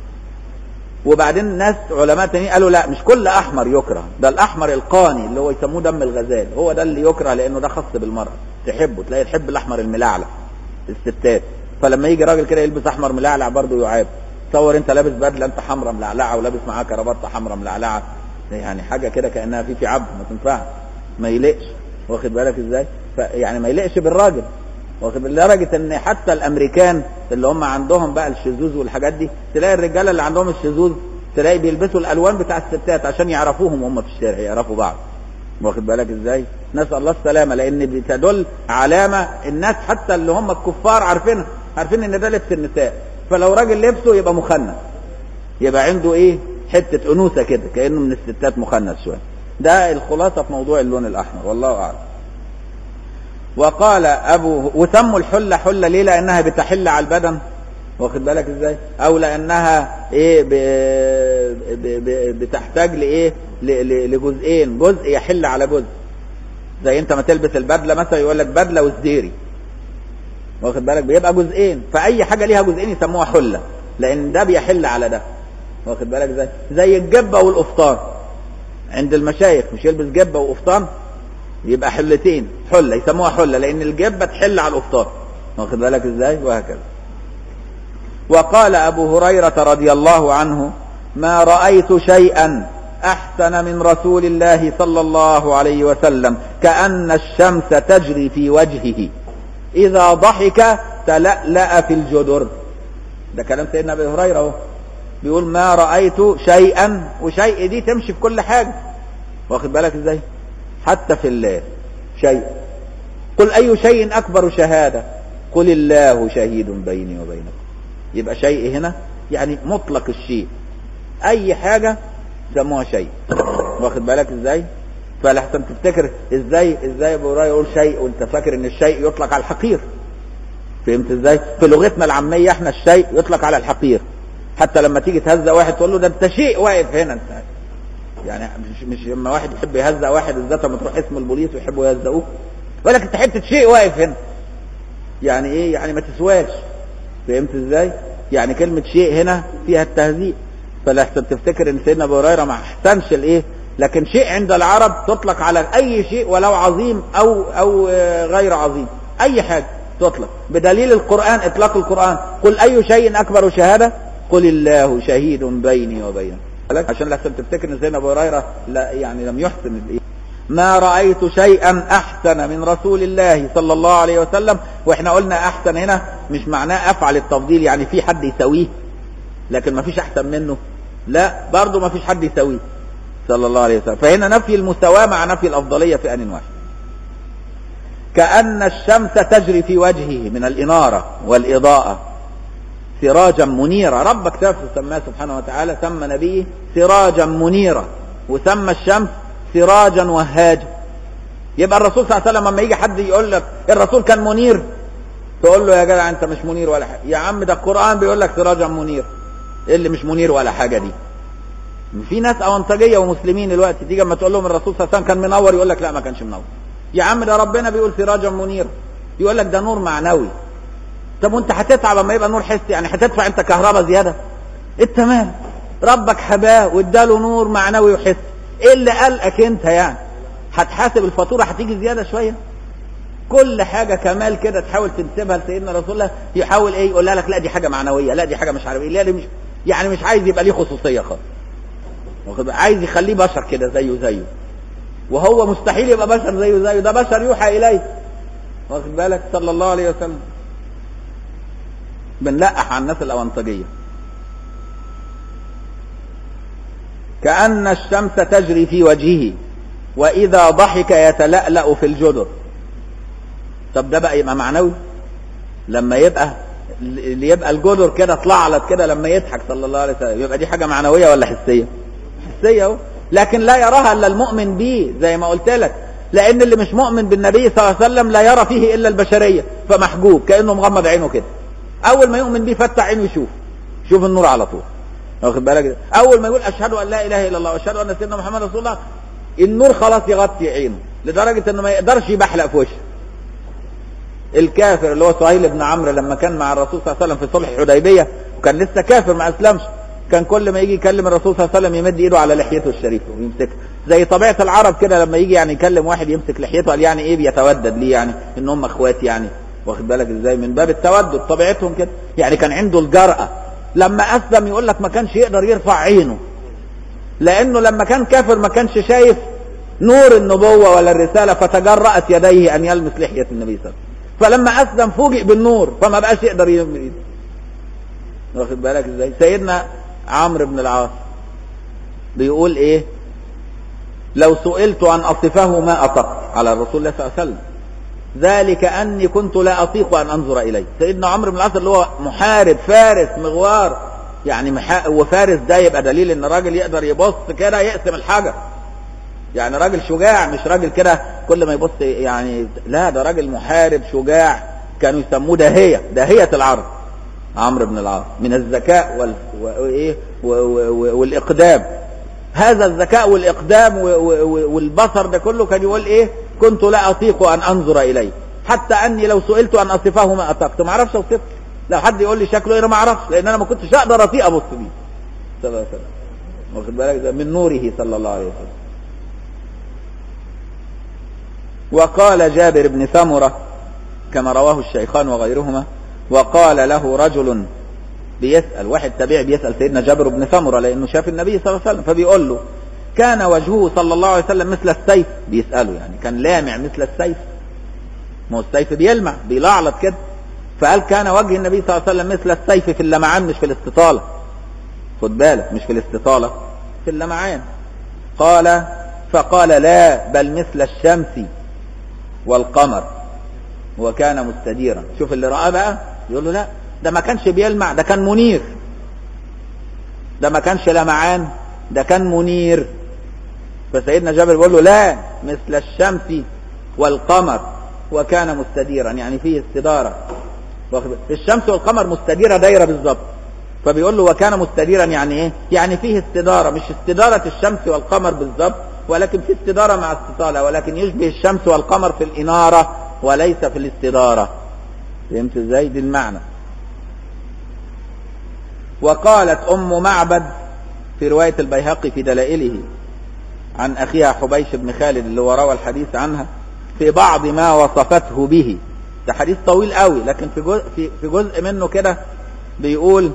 وبعدين ناس علماء تانيين قالوا لا مش كل احمر يكره ده الاحمر القاني اللي هو يسموه دم الغزال هو ده اللي يكره لانه ده خاص بالمرأة تحبه تلاقي تحب الاحمر الملعلع الستات فلما يجي راجل كده يلبس احمر ملعلع برضه يعاب تصور انت لابس بدله انت حمراء ملعلعه ولابس معاها كرافته حمراء ملعلعه يعني حاجه كده كانها في في عبد ما تنفعش ما يليقش واخد بالك ازاي يعني ما يليقش بالراجل واخد لدرجه ان حتى الامريكان اللي هم عندهم بقى الشذوذ والحاجات دي تلاقي الرجاله اللي عندهم الشذوذ تلاقي بيلبسوا الالوان بتاع الستات عشان يعرفوهم وهم في الشارع يعرفوا بعض واخد بالك ازاي نسال الله السلامه لان بتدل علامه الناس حتى اللي هم الكفار عارفينها عارفين ان ده لبس النساء فلو راجل لبسه يبقى مخنث يبقى عنده ايه حته انوثه كده كانه من الستات مخنث شويه ده الخلاصه في موضوع اللون الاحمر والله اعلم وقال ابو وسموا الحله حله ليه لانها بتحل على البدن واخد بالك ازاي او لانها ايه ب... ب... ب... بتحتاج لايه ل... لجزئين جزء يحل على جزء زي انت ما تلبس البدله مثلا يقول لك بدله وسديري واخد بالك بيبقى جزئين فاي حاجه ليها جزئين يسموها حله لان ده بيحل على ده واخد بالك ازاي زي الجبه والقفطان عند المشايخ مش يلبس جبه وقفطان يبقى حلتين حله يسموها حله لان الجبه تحل على القفطان واخد بالك ازاي وهكذا وقال ابو هريره رضي الله عنه ما رايت شيئا احسن من رسول الله صلى الله عليه وسلم كان الشمس تجري في وجهه اذا ضحك تلألأ في الجدر ده كلام سيدنا ابي هريره اهو بيقول ما رأيت شيئا وشيء دي تمشي في كل حاجة واخد بالك ازاي حتى في الله شيء قل أي شيء أكبر شهادة قل الله شهيد بيني وبينكم يبقى شيء هنا يعني مطلق الشيء أي حاجة سموها شيء واخد بالك ازاي فلحسن تفتكر ازاي ازاي ابو هريره يقول شيء وانت فاكر ان الشيء يطلق على الحقير فهمت ازاي في لغتنا العاميه احنا الشيء يطلق على الحقير حتى لما تيجي تهزأ واحد تقول له ده انت شيء واقف هنا انت يعني مش مش لما واحد يحب يهزأ واحد بالذات لما تروح اسم البوليس ويحبوا يهزأوه يقول لك انت حته شيء واقف هنا يعني ايه يعني ما تسواش فهمت ازاي يعني كلمه شيء هنا فيها التهزيء فلحسن تفتكر ان سيدنا ابو هريره ما احسنش الايه لكن شيء عند العرب تطلق على اي شيء ولو عظيم او او غير عظيم اي حاجه تطلق بدليل القران اطلاق القران قل اي شيء اكبر شهاده قل الله شهيد بيني وبينك عشان لحسن تفتكر ان سيدنا ابو هريره لا يعني لم يحسن الايه ما رأيت شيئا أحسن من رسول الله صلى الله عليه وسلم وإحنا قلنا أحسن هنا مش معناه أفعل التفضيل يعني في حد يساويه لكن ما فيش أحسن منه لا برضه ما فيش حد يساويه صلى الله عليه وسلم فهنا نفي المساواة مع نفي الأفضلية في آن واحد كأن الشمس تجري في وجهه من الإنارة والإضاءة سراجا منيرا ربك نفسه سماه سبحانه وتعالى سمى نبيه سراجا منيرا وسمى الشمس سراجا وهاجا يبقى الرسول صلى الله عليه وسلم لما يجي حد يقول لك الرسول كان منير تقول له يا جدع انت مش منير ولا حاجه يا عم ده القران بيقول لك سراجا منير ايه اللي مش منير ولا حاجه دي في ناس اونطاجيه ومسلمين دلوقتي تيجي اما تقول لهم الرسول صلى الله عليه وسلم كان منور يقول لك لا ما كانش منور يا عم ده ربنا بيقول سراجا منير يقول لك ده نور معنوي طب وانت هتتعب اما يبقى نور حسي يعني هتدفع انت كهرباء زياده التمام ربك حباه واداله نور معنوي وحسي ايه اللي قلقك انت يعني هتحاسب الفاتوره هتيجي زياده شويه كل حاجه كمال كده تحاول تنسبها لسيدنا رسول الله يحاول ايه يقول لك لا دي حاجه معنويه لا دي حاجه مش عارف ايه لا دي مش يعني مش عايز يبقى ليه خصوصيه خالص عايز يخليه بشر كده زيه زيه وهو مستحيل يبقى بشر زيه زيه ده بشر يوحى اليه واخد بالك صلى الله عليه وسلم بنلقح على الناس الاونطاجيه كأن الشمس تجري في وجهه وإذا ضحك يتلألأ في الجدر طب ده بقى يبقى معنوي لما يبقى اللي يبقى الجدر كده طلعلت كده لما يضحك صلى الله عليه وسلم يبقى دي حاجة معنوية ولا حسية حسية اهو لكن لا يراها إلا المؤمن به زي ما قلت لك لأن اللي مش مؤمن بالنبي صلى الله عليه وسلم لا يرى فيه إلا البشرية فمحجوب كأنه مغمض عينه كده أول ما يؤمن به فتح عينه يشوف شوف النور على طول واخد بالك اول ما يقول اشهد ان لا اله الا الله واشهد ان سيدنا محمد رسول الله النور خلاص يغطي عينه لدرجه انه ما يقدرش يبحلق في وشه الكافر اللي هو سهيل بن عمرو لما كان مع الرسول صلى الله عليه وسلم في صلح الحديبيه وكان لسه كافر ما اسلمش كان كل ما يجي يكلم الرسول صلى الله عليه وسلم يمد ايده على لحيته الشريفه ويمسكها زي طبيعه العرب كده لما يجي يعني يكلم واحد يمسك لحيته قال يعني ايه بيتودد ليه يعني ان هم اخوات يعني واخد بالك ازاي من باب التودد طبيعتهم كده يعني كان عنده الجرأه لما أسلم يقول لك ما كانش يقدر يرفع عينه لأنه لما كان كافر ما كانش شايف نور النبوة ولا الرسالة فتجرأت يديه أن يلمس لحية النبي صلى الله عليه وسلم فلما أسلم فوجئ بالنور فما بقاش يقدر يلمس ايده واخد بالك ازاي سيدنا عمرو بن العاص بيقول ايه لو سئلت أن أصفه ما أطقت على الرسول الله صلى الله عليه وسلم ذلك أني كنت لا أطيق أن أنظر إليه سيدنا عمرو بن العاص اللي هو محارب فارس مغوار يعني محا... وفارس ده يبقى دليل ان راجل يقدر يبص كده يقسم الحجر يعني راجل شجاع مش راجل كده كل ما يبص يعني لا ده راجل محارب شجاع كانوا يسموه داهية داهية العرب عمرو بن العاص من الذكاء وال... وإيه و... و... والإقدام هذا الذكاء والإقدام و... و... والبصر ده كله كان يقول إيه كنت لا أطيق أن أنظر إليه حتى أني لو سئلت أن أصفه ما أطقت ما أعرفش أوصفه لو حد يقول لي شكله إيه أنا ما أعرفش لأن أنا ما كنتش أقدر أطيق أبص بيه صلى الله عليه وسلم واخد بالك ده من نوره صلى الله عليه وسلم وقال جابر بن سمرة كما رواه الشيخان وغيرهما وقال له رجل بيسأل واحد تابع بيسأل سيدنا جابر بن سمرة لأنه شاف النبي صلى الله عليه وسلم فبيقول له كان وجهه صلى الله عليه وسلم مثل السيف بيسأله يعني كان لامع مثل السيف ما هو السيف بيلمع بيلعلط كده فقال كان وجه النبي صلى الله عليه وسلم مثل السيف في اللمعان مش في الاستطالة خد بالك مش في الاستطالة في اللمعان قال فقال لا بل مثل الشمس والقمر وكان مستديرا شوف اللي رآه بقى يقول له لا ده ما كانش بيلمع ده كان منير ده ما كانش لمعان ده كان منير فسيدنا جابر بيقول له لا مثل الشمس والقمر وكان مستديرا يعني فيه استدارة الشمس والقمر مستديرة دايرة بالظبط فبيقول له وكان مستديرا يعني ايه يعني فيه استدارة مش استدارة الشمس والقمر بالظبط ولكن في استدارة مع استطالة ولكن يشبه الشمس والقمر في الإنارة وليس في الاستدارة فهمت ازاي دي المعنى وقالت أم معبد في رواية البيهقي في دلائله عن أخيها حبيش بن خالد اللي هو روى الحديث عنها في بعض ما وصفته به ده حديث طويل قوي لكن في جزء, في, في جزء منه كده بيقول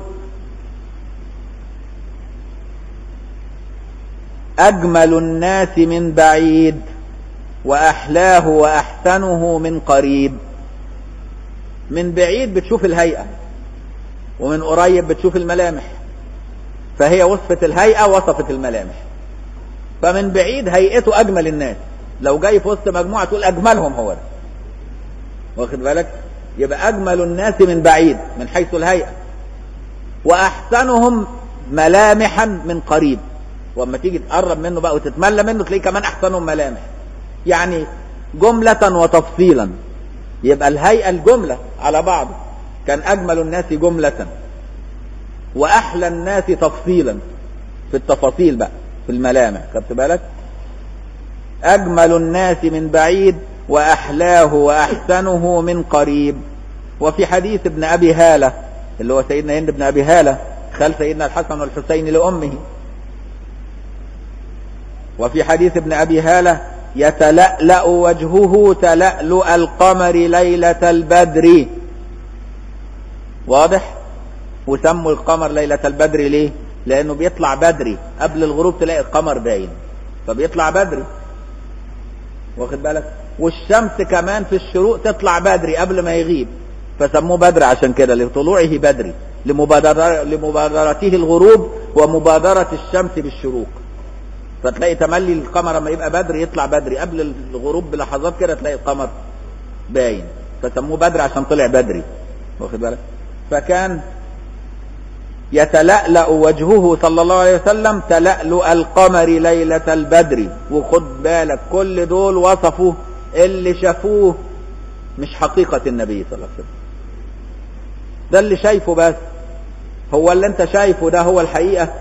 أجمل الناس من بعيد وأحلاه وأحسنه من قريب من بعيد بتشوف الهيئة ومن قريب بتشوف الملامح فهي وصفت الهيئة وصفت الملامح فمن بعيد هيئته أجمل الناس لو جاي في وسط مجموعة تقول أجملهم هو ده واخد بالك يبقى أجمل الناس من بعيد من حيث الهيئة وأحسنهم ملامحا من قريب واما تيجي تقرب منه بقى وتتملى منه تلاقيه كمان أحسنهم ملامح يعني جملة وتفصيلا يبقى الهيئة الجملة على بعض كان أجمل الناس جملة وأحلى الناس تفصيلا في التفاصيل بقى في الملامح خدت بالك أجمل الناس من بعيد وأحلاه وأحسنه من قريب وفي حديث ابن أبي هالة اللي هو سيدنا هند بن أبي هالة خال سيدنا الحسن والحسين لأمه وفي حديث ابن أبي هالة يتلألأ وجهه تلألؤ القمر ليلة البدر واضح وسموا القمر ليلة البدر ليه لأنه بيطلع بدري قبل الغروب تلاقي القمر باين فبيطلع بدري واخد بالك والشمس كمان في الشروق تطلع بدري قبل ما يغيب فسموه بدر عشان كده لطلوعه بدري لمبادرة لمبادرته الغروب ومبادرة الشمس بالشروق فتلاقي تملي القمر لما يبقى بدر يطلع بدري قبل الغروب بلحظات كده تلاقي القمر باين فسموه بدر عشان طلع بدري واخد بالك فكان يتلألأ وجهه صلى الله عليه وسلم تلألؤ القمر ليلة البدر وخد بالك كل دول وصفوا اللي شافوه مش حقيقة النبي صلى الله عليه وسلم ده اللي شايفه بس هو اللي انت شايفه ده هو الحقيقة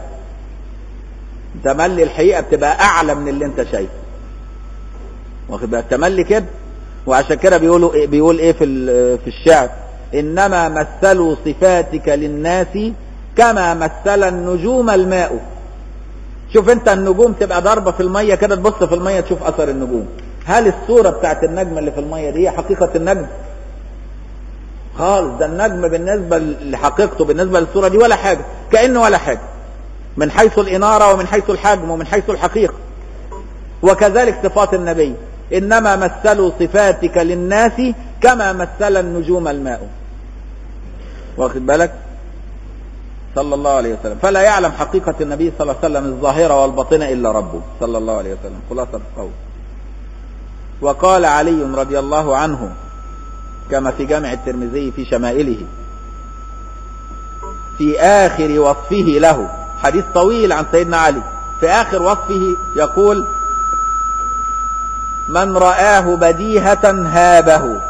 تملي الحقيقة بتبقى أعلى من اللي أنت شايفه واخد بالك تملي كده وعشان كده بيقولوا إيه بيقول إيه في في الشعر إنما مثلوا صفاتك للناس كما مثل النجوم الماء شوف أنت النجوم تبقى ضربة في المية كده تبص في المية تشوف أثر النجوم هل الصورة بتاعت النجم اللي في المية دي هي حقيقة النجم؟ خالص ده النجم بالنسبة لحقيقته بالنسبة للصورة دي ولا حاجة كأنه ولا حاجة من حيث الإنارة ومن حيث الحجم ومن حيث الحقيقة وكذلك صفات النبي إنما مثلوا صفاتك للناس كما مثل النجوم الماء واخد بالك صلى الله عليه وسلم فلا يعلم حقيقة النبي صلى الله عليه وسلم الظاهرة والباطنة إلا ربه صلى الله عليه وسلم خلاصة القول وقال علي رضي الله عنه كما في جامع الترمذي في شمائله في آخر وصفه له حديث طويل عن سيدنا علي في آخر وصفه يقول من رآه بديهة هابه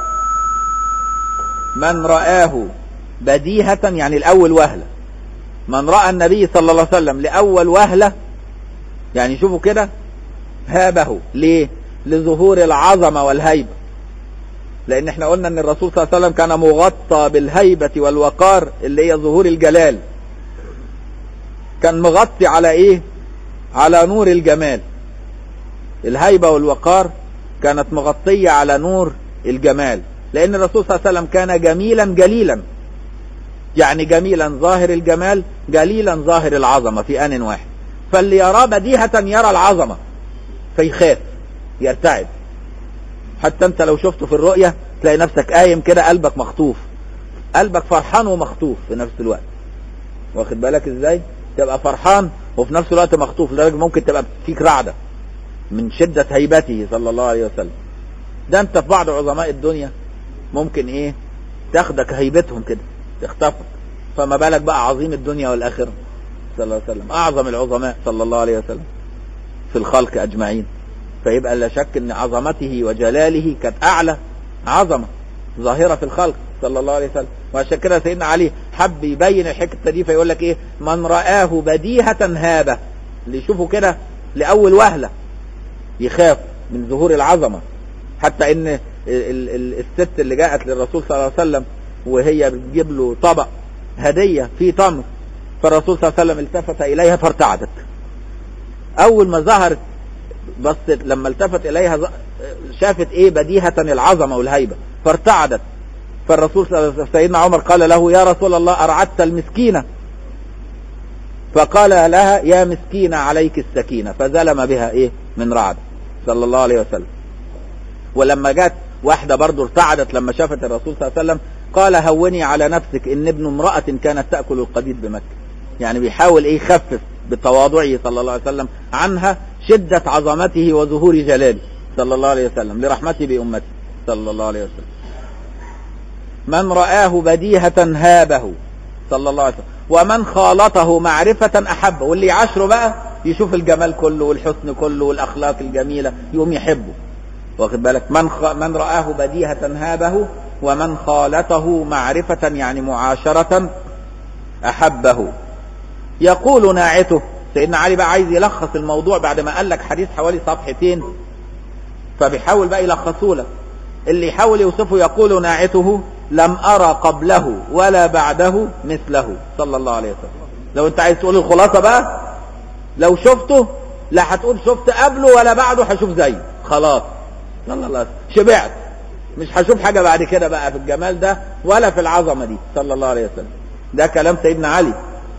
من رآه بديهة يعني الأول وهلة من رأى النبي صلى الله عليه وسلم لأول وهلة يعني شوفوا كده هابه ليه لظهور العظمة والهيبة لأن احنا قلنا أن الرسول صلى الله عليه وسلم كان مغطى بالهيبة والوقار اللي هي ظهور الجلال كان مغطي على ايه على نور الجمال الهيبة والوقار كانت مغطية على نور الجمال لأن الرسول صلى الله عليه وسلم كان جميلا جليلا يعني جميلا ظاهر الجمال جليلا ظاهر العظمة في آن واحد فاللي يراه بديهة يرى العظمة فيخاف يرتعد حتى انت لو شفته في الرؤية تلاقي نفسك قايم كده قلبك مخطوف قلبك فرحان ومخطوف في نفس الوقت واخد بالك ازاي تبقى فرحان وفي نفس الوقت مخطوف لدرجه ممكن تبقى فيك رعده من شده هيبته صلى الله عليه وسلم ده انت في بعض عظماء الدنيا ممكن ايه تاخدك هيبتهم كده تخطفك فما بالك بقى عظيم الدنيا والاخره صلى الله عليه وسلم اعظم العظماء صلى الله عليه وسلم في الخلق اجمعين فيبقى لا شك ان عظمته وجلاله كانت اعلى عظمه ظاهره في الخلق صلى الله عليه وسلم وعشان كده سيدنا علي حب يبين الحكمه دي فيقول لك ايه من رآه بديهة هابه اللي يشوفه كده لاول وهله يخاف من ظهور العظمه حتى ان ال- ال- الست اللي جاءت للرسول صلى الله عليه وسلم وهي بتجيب له طبق هديه فيه تمر فالرسول صلى الله عليه وسلم التفت اليها فارتعدت اول ما ظهرت بصت لما التفت اليها ظ- شافت ايه بديهة العظمة والهيبة فارتعدت فالرسول صلى الله عليه وسلم سيدنا عمر قال له يا رسول الله ارعدت المسكينة فقال لها يا مسكينة عليك السكينة فزلم بها ايه من رعد صلى الله عليه وسلم ولما جت واحدة برضو ارتعدت لما شافت الرسول صلى الله عليه وسلم قال هوني على نفسك ان ابن امرأة كانت تأكل القديد بمكة يعني بيحاول ايه يخفف بتواضعه صلى الله عليه وسلم عنها شدة عظمته وظهور جلاله صلى الله عليه وسلم لرحمته بأمته صلى الله عليه وسلم من رآه بديهة هابه صلى الله عليه وسلم ومن خالطه معرفة أحبه واللي يعاشره بقى يشوف الجمال كله والحسن كله والأخلاق الجميلة يقوم يحبه واخد بالك من خ... من رآه بديهة هابه ومن خالطه معرفة يعني معاشرة أحبه يقول ناعته سيدنا علي بقى عايز يلخص الموضوع بعد ما قال لك حديث حوالي صفحتين فبيحاول بقى يلخصه لك اللي يحاول يوصفه يقول ناعته لم أرى قبله ولا بعده مثله صلى الله عليه وسلم لو انت عايز تقول الخلاصة بقى لو شفته لا هتقول شفت قبله ولا بعده هشوف زيه خلاص صلى الله عليه وسلم شبعت مش هشوف حاجة بعد كده بقى في الجمال ده ولا في العظمة دي صلى الله عليه وسلم ده كلام سيدنا علي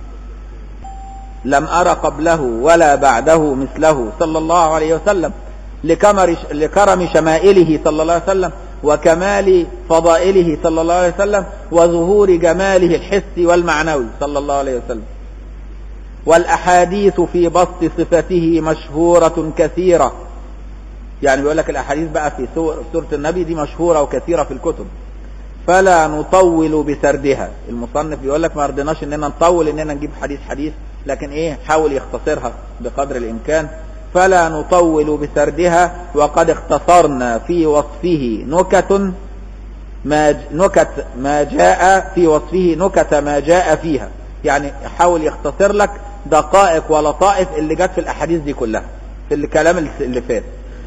لم أرى قبله ولا بعده مثله صلى الله عليه وسلم لكمر لكرم شمائله صلى الله عليه وسلم وكمال فضائله صلى الله عليه وسلم وظهور جماله الحسي والمعنوي صلى الله عليه وسلم والأحاديث في بسط صفته مشهورة كثيرة يعني بيقول لك الأحاديث بقى في سورة النبي دي مشهورة وكثيرة في الكتب فلا نطول بسردها المصنف بيقول لك ما رضيناش اننا نطول اننا نجيب حديث حديث لكن ايه حاول يختصرها بقدر الامكان فلا نطول بسردها وقد اختصرنا في وصفه نكت ما ج- نكت ما جاء في وصفه نكت ما جاء فيها يعني حاول يختصر لك دقائق ولطائف اللي جت في الاحاديث دي كلها في الكلام اللي فات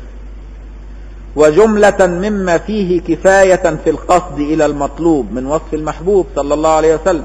وجملة مما فيه كفاية في القصد إلى المطلوب من وصف المحبوب صلى الله عليه وسلم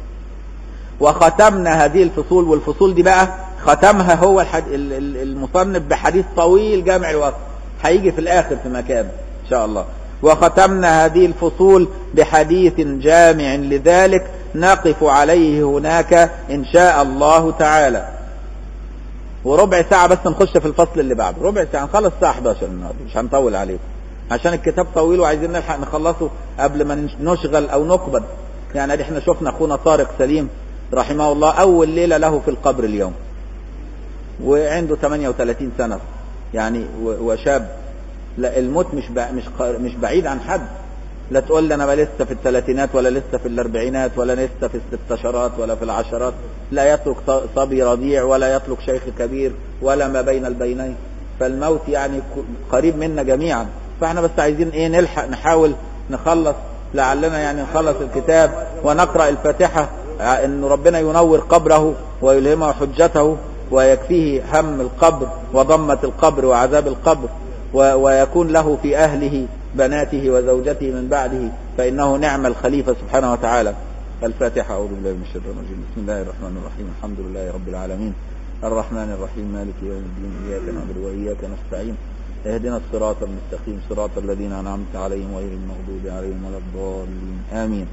وختمنا هذه الفصول والفصول دي بقى ختمها هو الحد... ال- ال- المصنف بحديث طويل جامع الوصف هيجي في الآخر في مكان إن شاء الله وختمنا هذه الفصول بحديث جامع لذلك نقف عليه هناك إن شاء الله تعالى وربع ساعة بس نخش في الفصل اللي بعده ربع ساعة نخلص الساعة 11 النهارده مش هنطول عليكم عشان الكتاب طويل وعايزين نلحق نخلصه قبل ما نش- نشغل او نقبض يعني ادي احنا شفنا اخونا طارق سليم رحمه الله اول ليلة له في القبر اليوم وعنده 38 سنة يعني و- وشاب لا الموت مش بع- مش ق- مش بعيد عن حد لا تقول لي انا بقى لسه في الثلاثينات ولا لسه في الاربعينات ولا لسه في الستاشرات ولا في العشرات لا يترك ط- صبي رضيع ولا يترك شيخ كبير ولا ما بين البينين فالموت يعني ك- قريب منا جميعا فاحنا بس عايزين ايه نلحق نحاول نخلص لعلنا يعني نخلص الكتاب ونقرأ الفاتحة ع- ان ربنا ينور قبره ويلهمه حجته ويكفيه هم القبر وضمة القبر وعذاب القبر و- ويكون له في أهله بناته وزوجته من بعده فإنه نعم الخليفة سبحانه وتعالى الفاتحة أعوذ بالله من الشيطان الرجيم بسم الله الرحمن الرحيم الحمد لله رب العالمين الرحمن الرحيم مالك يوم الدين إياك نعبد وإياك نستعين اهدنا الصراط المستقيم صراط الذين أنعمت عليهم غير المغضوب عليهم ولا الضالين آمين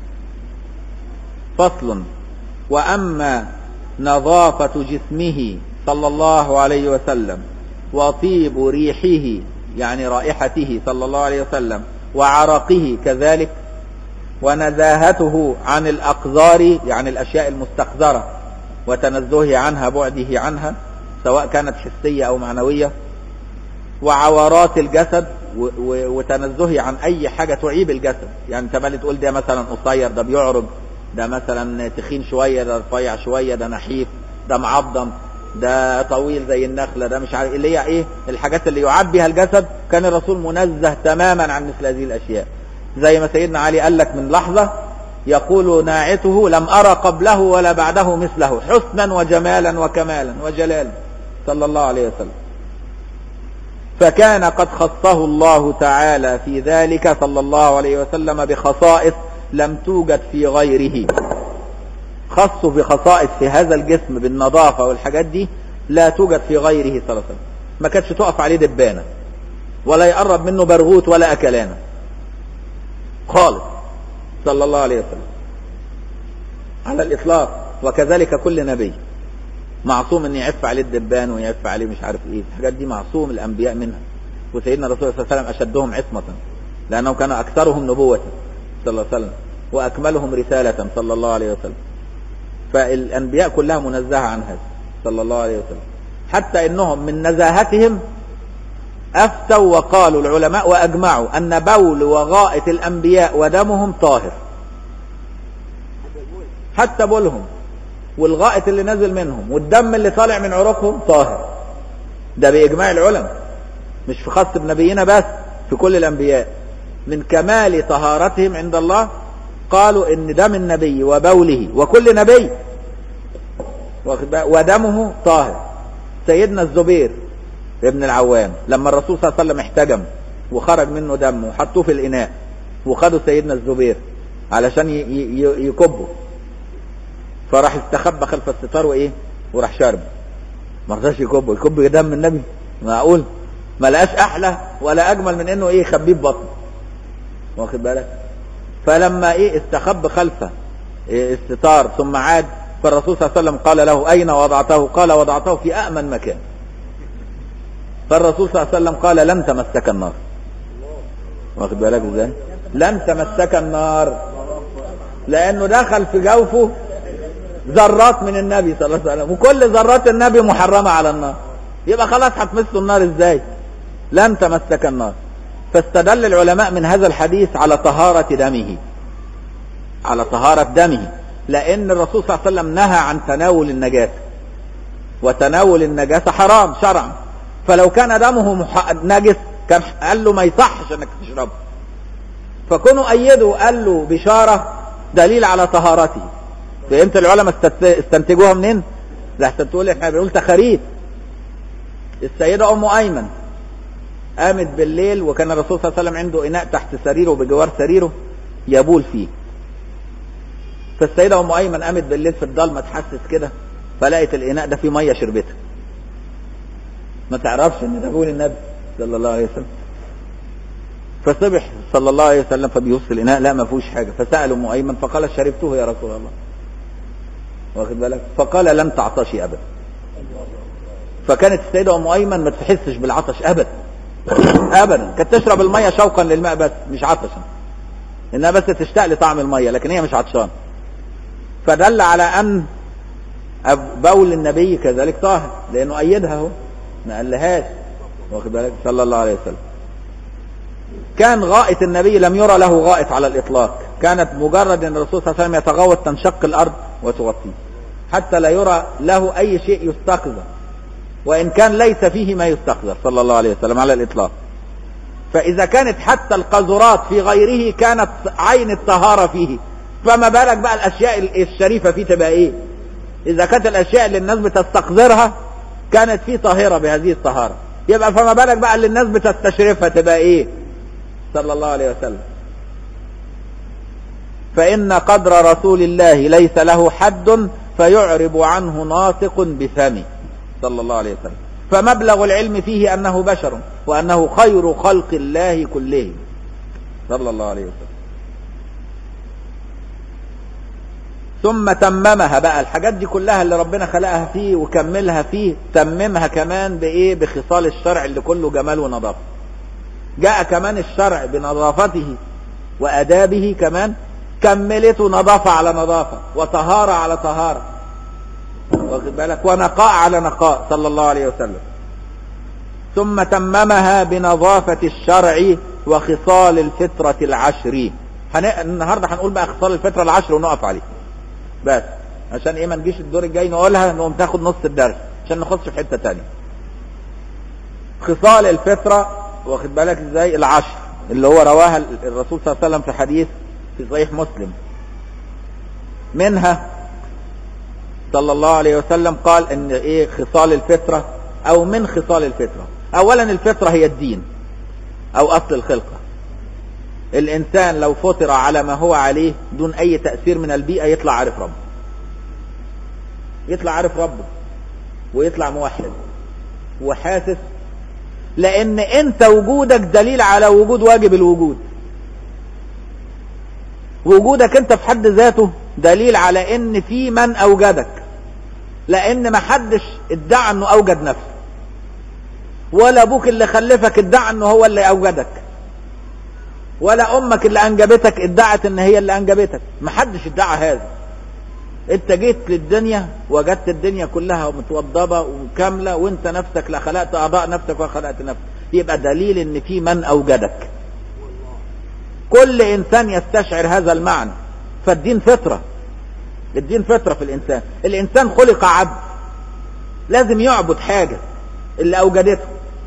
فصل وأما نظافة جسمه صلى الله عليه وسلم وطيب ريحه يعني رائحته صلى الله عليه وسلم وعرقه كذلك ونزاهته عن الأقذار يعني الأشياء المستقذرة وتنزهه عنها بعده عنها سواء كانت حسية أو معنوية وعورات الجسد وتنزهه عن أي حاجة تعيب الجسد يعني انت مالي تقول ده مثلا قصير ده بيعرج ده مثلا تخين شوية ده رفيع شوية ده نحيف ده معضم ده طويل زي النخلة ده مش عارف اللي هي ايه الحاجات اللي يعاب بها الجسد كان الرسول منزه تماما عن مثل هذه الاشياء زي ما سيدنا علي قال لك من لحظة يقول ناعته لم أرى قبله ولا بعده مثله حسنا وجمالا وكمالا وجلالا صلى الله عليه وسلم فكان قد خصه الله تعالى في ذلك صلى الله عليه وسلم بخصائص لم توجد في غيره خصه بخصائص في هذا الجسم بالنظافة والحاجات دي لا توجد في غيره صلى الله عليه وسلم ما كانتش تقف عليه دبانة ولا يقرب منه برغوت ولا أكلانة خالص صلى الله عليه وسلم على الإطلاق وكذلك كل نبي معصوم ان يعف عليه الدبان ويعف عليه مش عارف ايه الحاجات دي معصوم الانبياء منها وسيدنا الرسول صلى الله عليه وسلم اشدهم عصمة لانه كان اكثرهم نبوة صلى الله عليه وسلم واكملهم رسالة صلى الله عليه وسلم فالانبياء كلها منزهة عن هذا صلى الله عليه وسلم حتى انهم من نزاهتهم افتوا وقالوا العلماء واجمعوا ان بول وغائط الانبياء ودمهم طاهر حتى بولهم والغائط اللي نازل منهم والدم اللي طالع من عروقهم طاهر ده باجماع العلماء مش في خاص بنبينا بس في كل الانبياء من كمال طهارتهم عند الله قالوا ان دم النبي وبوله وكل نبي ودمه طاهر سيدنا الزبير ابن العوام لما الرسول صلى الله عليه وسلم احتجم وخرج منه دم وحطوه في الاناء وخدوا سيدنا الزبير علشان يكبه فراح استخبى خلف الستار وايه وراح شارب ما رضاش يكبه يكب دم النبي معقول ما لقاش احلى ولا اجمل من انه ايه يخبيه ببطنه واخد بالك فلما ايه استخب خلف إيه الستار ثم عاد فالرسول صلى الله عليه وسلم قال له اين وضعته قال وضعته في امن مكان فالرسول صلى الله عليه وسلم قال لن تمسك النار واخد بالك ازاي لن تمسك النار لانه دخل في جوفه ذرات من النبي صلى الله عليه وسلم وكل ذرات النبي محرمة على النار يبقى خلاص هتمسه النار ازاي لن تمسك النار فاستدل العلماء من هذا الحديث على طهارة دمه على طهارة دمه لأن الرسول صلى الله عليه وسلم نهى عن تناول النجاسة وتناول النجاسة حرام شرعا فلو كان دمه مح... نجس كان قال له ما يصحش انك تشربه فكونوا أيدوا قال له بشارة دليل على طهارته فهمت العلماء استنتجوها منين؟ لحسن تقول احنا بنقول تخاريف السيدة أم أيمن قامت بالليل وكان الرسول صلى الله عليه وسلم عنده إناء تحت سريره بجوار سريره يبول فيه فالسيدة أم أيمن قامت بالليل في الضلمة تحسس كده فلقت الإناء ده فيه مية شربتها ما تعرفش إن ده بول النبي صلى الله عليه وسلم فصبح صلى الله عليه وسلم فبيبص الإناء لا ما فيهوش حاجة فسأل أم أيمن فقال شربته يا رسول الله واخد بالك فقال لن تعطشي أبدا فكانت السيدة أم أيمن ما تحسش بالعطش أبدا ابدا كانت تشرب الميه شوقا للماء بس مش عطشا انها بس تشتاق لطعم الميه لكن هي مش عطشان فدل على ان بول النبي كذلك طاهر لانه ايدها اهو ما قالهاش واخد بالك صلى الله عليه وسلم كان غائط النبي لم يرى له غائط على الاطلاق كانت مجرد ان الرسول صلى الله عليه وسلم يتغوط تنشق الارض وتغطيه حتى لا يرى له اي شيء يستقذر وإن كان ليس فيه ما يستقذر صلى الله عليه وسلم على الإطلاق فإذا كانت حتى القذرات في غيره كانت عين الطهارة فيه فما بالك بقى الأشياء الشريفة فيه تبقى إيه إذا كانت الأشياء اللي الناس بتستقذرها كانت فيه طاهرة بهذه الطهارة يبقى فما بالك بقى اللي الناس بتستشرفها تبقى إيه صلى الله عليه وسلم فإن قدر رسول الله ليس له حد فيعرب عنه ناطق بفمه صلى الله عليه وسلم فمبلغ العلم فيه أنه بشر وأنه خير خلق الله كلهم صلى الله عليه وسلم ثم تممها بقى الحاجات دي كلها اللي ربنا خلقها فيه وكملها فيه تممها كمان بإيه بخصال الشرع اللي كله جمال ونظافة جاء كمان الشرع بنظافته وأدابه كمان كملته نظافة على نظافة وطهارة على طهارة واخد بالك ونقاء على نقاء صلى الله عليه وسلم ثم تممها بنظافة الشرع وخصال الفطرة العشر هن... النهاردة هنقول بقى خصال الفطرة العشر ونقف عليه بس عشان ايه ما نجيش الدور الجاي نقولها نقوم تاخد نص الدرس عشان نخش في حتة تانية خصال الفطرة واخد بالك ازاي العشر اللي هو رواها الرسول صلى الله عليه وسلم في حديث في صحيح مسلم منها صلى الله عليه وسلم قال ان ايه خصال الفطرة او من خصال الفطرة اولا الفطرة هي الدين او اصل الخلقة الانسان لو فطر على ما هو عليه دون اي تأثير من البيئة يطلع عارف ربه يطلع عارف ربه ويطلع موحد وحاسس لان انت وجودك دليل على وجود واجب الوجود وجودك انت في حد ذاته دليل على ان في من اوجدك لان ما حدش ادعى انه اوجد نفسه ولا ابوك اللي خلفك ادعى انه هو اللي اوجدك ولا امك اللي انجبتك ادعت ان هي اللي انجبتك ما حدش ادعى هذا انت جيت للدنيا وجدت الدنيا كلها متوضبه وكامله وانت نفسك لا خلقت اعضاء نفسك ولا خلقت نفسك يبقى دليل ان في من اوجدك كل انسان يستشعر هذا المعنى فالدين فطره الدين فطره في الانسان الانسان خلق عبد لازم يعبد حاجه اللي اوجدته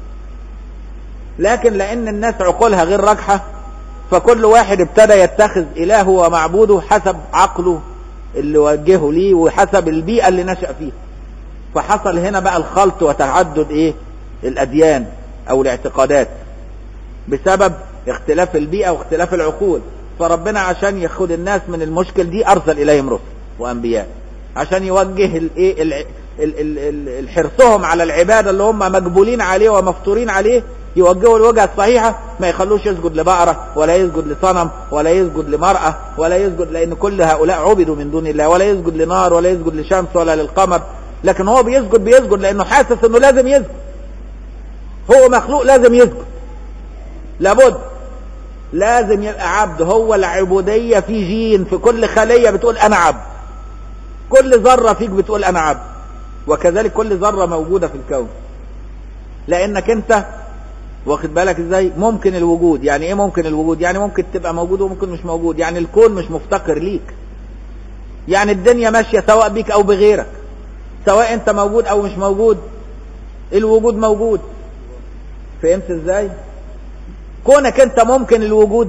لكن لان الناس عقولها غير راجحه فكل واحد ابتدى يتخذ الهه ومعبوده حسب عقله اللي وجهه ليه وحسب البيئة اللي نشأ فيها فحصل هنا بقى الخلط وتعدد ايه الاديان او الاعتقادات بسبب اختلاف البيئة واختلاف العقول فربنا عشان ياخد الناس من المشكل دي ارسل اليهم رسل وانبياء عشان يوجه الايه الحرصهم على العبادة اللي هم مجبولين عليه ومفطورين عليه يوجهوا الوجهة الصحيحة ما يخلوش يسجد لبقرة ولا يسجد لصنم ولا يسجد لمرأة ولا يسجد لأن كل هؤلاء عبدوا من دون الله ولا يسجد لنار ولا يسجد لشمس ولا للقمر لكن هو بيسجد بيسجد لأنه حاسس أنه لازم يسجد هو مخلوق لازم يسجد لابد لازم يبقى عبد هو العبودية في جين في كل خلية بتقول أنا عبد كل ذرة فيك بتقول أنا عبد وكذلك كل ذرة موجودة في الكون لأنك أنت واخد بالك ازاي ممكن الوجود يعني ايه ممكن الوجود يعني ممكن تبقى موجود وممكن مش موجود يعني الكون مش مفتقر ليك يعني الدنيا ماشية سواء بيك او بغيرك سواء انت موجود او مش موجود الوجود موجود فهمت ازاي كونك انت ممكن الوجود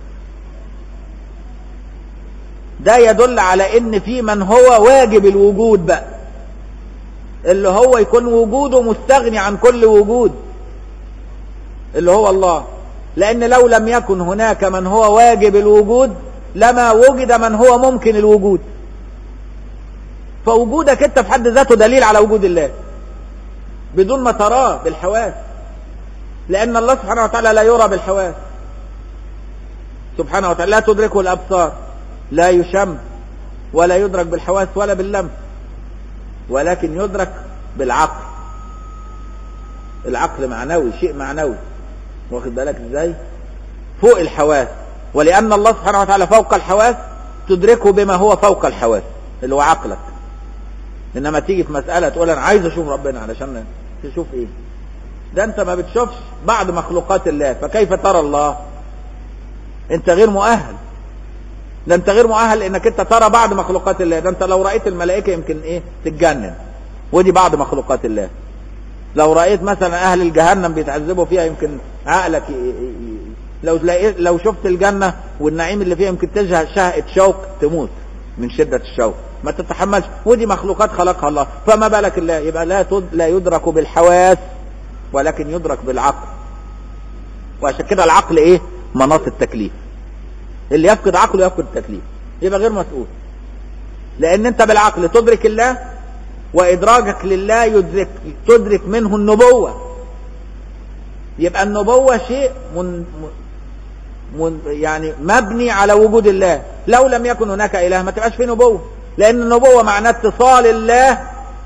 ده يدل على ان في من هو واجب الوجود بقى اللي هو يكون وجوده مستغني عن كل وجود اللي هو الله لأن لو لم يكن هناك من هو واجب الوجود لما وجد من هو ممكن الوجود فوجودك انت في حد ذاته دليل على وجود الله بدون ما تراه بالحواس لأن الله سبحانه وتعالى لا يرى بالحواس سبحانه وتعالى لا تدركه الأبصار لا يشم ولا يدرك بالحواس ولا باللمس ولكن يدرك بالعقل العقل معنوي شيء معنوي واخد بالك ازاي فوق الحواس ولأن الله سبحانه وتعالى فوق الحواس تدركه بما هو فوق الحواس اللي هو عقلك انما تيجي في مسألة تقول انا عايز اشوف ربنا علشان تشوف ايه ده انت ما بتشوفش بعض مخلوقات الله فكيف ترى الله انت غير مؤهل ده انت غير مؤهل انك انت ترى بعض مخلوقات الله ده انت لو رأيت الملائكة يمكن ايه تتجنن ودي بعض مخلوقات الله لو رأيت مثلا أهل الجهنم بيتعذبوا فيها يمكن عقلك ي... ي... لو لقيت لو شفت الجنة والنعيم اللي فيها يمكن تشهق شهقة شوق تموت من شدة الشوق ما تتحملش ودي مخلوقات خلقها الله فما بالك الله يبقى لا تد... لا يدرك بالحواس ولكن يدرك بالعقل وعشان كده العقل ايه مناط التكليف اللي يفقد عقله يفقد التكليف يبقى غير مسؤول لان انت بالعقل تدرك الله وإدراجك لله يدرك تدرك منه النبوة يبقى النبوة شيء من من يعني مبني على وجود الله لو لم يكن هناك إله ما تبقاش في نبوة لأن النبوة معناه اتصال الله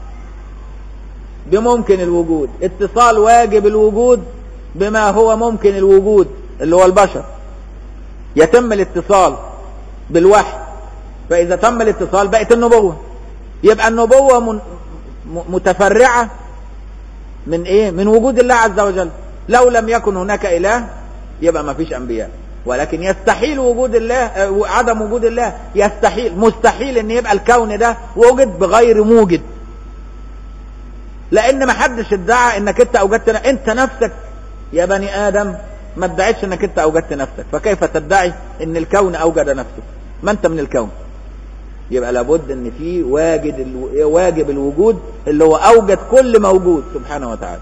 بممكن الوجود اتصال واجب الوجود بما هو ممكن الوجود اللي هو البشر يتم الاتصال بالوحي فإذا تم الاتصال بقت النبوة يبقى النبوة من م- متفرعة من ايه من وجود الله عز وجل لو لم يكن هناك اله يبقى ما فيش انبياء ولكن يستحيل وجود الله آه، عدم وجود الله يستحيل مستحيل ان يبقى الكون ده وجد بغير موجد لان ما حدش ادعى انك انت اوجدت ن- انت نفسك يا بني ادم ما ادعيتش انك انت اوجدت نفسك فكيف تدعي ان الكون اوجد نفسه ما انت من الكون يبقى لابد ان في واجد الو... واجب الوجود اللي هو اوجد كل موجود سبحانه وتعالى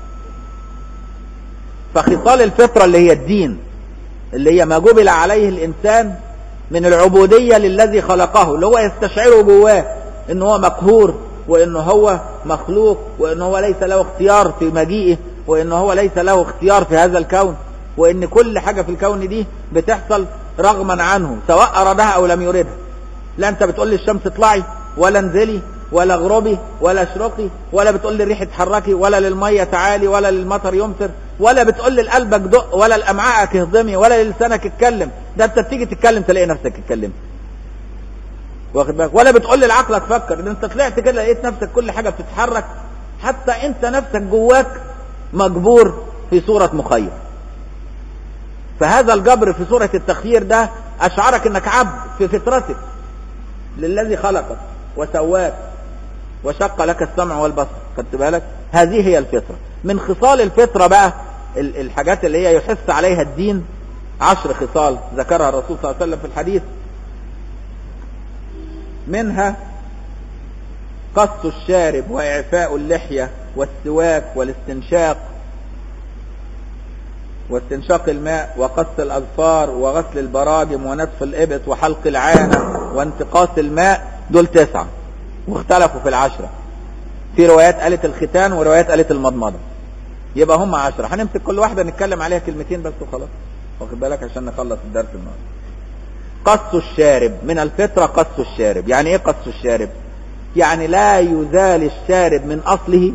فخصال الفطرة اللي هي الدين اللي هي ما جبل عليه الانسان من العبودية للذي خلقه اللي هو يستشعره جواه ان هو مقهور وان هو مخلوق وان هو ليس له اختيار في مجيئه وان هو ليس له اختيار في هذا الكون وان كل حاجة في الكون دي بتحصل رغما عنه سواء ارادها او لم يردها لا انت بتقول لي الشمس اطلعي ولا انزلي ولا اغربي ولا اشرقي ولا بتقول لي الريح اتحركي ولا للميه تعالي ولا للمطر يمطر ولا بتقول لي لقلبك دق ولا لامعائك اهضمي ولا لسانك اتكلم ده انت بتيجي تتكلم تلاقي نفسك اتكلمت واخد بالك ولا بتقول لي لعقلك فكر ده انت طلعت كده لقيت نفسك كل حاجه بتتحرك حتى انت نفسك جواك مجبور في صوره مخير فهذا الجبر في صوره التخيير ده اشعرك انك عبد في فطرتك للذي خلقك وسواك وشق لك السمع والبصر خدت بالك هذه هي الفطرة من خصال الفطرة بقى ال- الحاجات اللي هي يحث عليها الدين عشر خصال ذكرها الرسول صلى الله عليه وسلم في الحديث منها قص الشارب وإعفاء اللحية والسواك والاستنشاق واستنشاق الماء وقص الأظفار وغسل البراجم ونتف الإبط وحلق العانة وانتقاص الماء دول تسعة واختلفوا في العشرة في روايات قالت الختان وروايات قالت المضمضة يبقى هم عشرة هنمسك كل واحدة نتكلم عليها كلمتين بس وخلاص واخد بالك عشان نخلص الدرس النهارده قص الشارب من الفطرة قص الشارب يعني ايه قص الشارب يعني لا يزال الشارب من اصله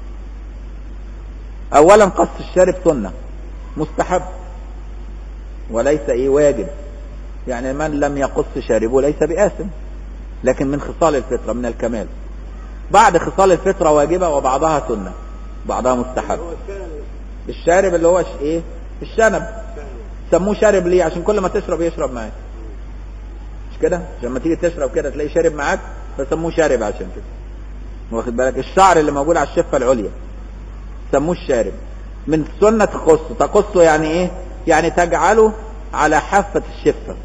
اولا قص الشارب سنة مستحب وليس ايه واجب يعني من لم يقص شاربه ليس بآثم لكن من خصال الفطرة من الكمال بعد خصال الفطرة واجبة وبعضها سنة بعضها مستحب الشارب اللي هو ش- ايه الشنب سموه شارب ليه عشان كل ما تشرب يشرب معاك مش كده عشان لما تيجي تشرب كده تلاقيه شارب معاك فسموه شارب عشان كده واخد بالك الشعر اللي موجود على الشفة العليا سموه الشارب من سنة تقص تقصه يعني ايه يعني تجعله على حافة الشفة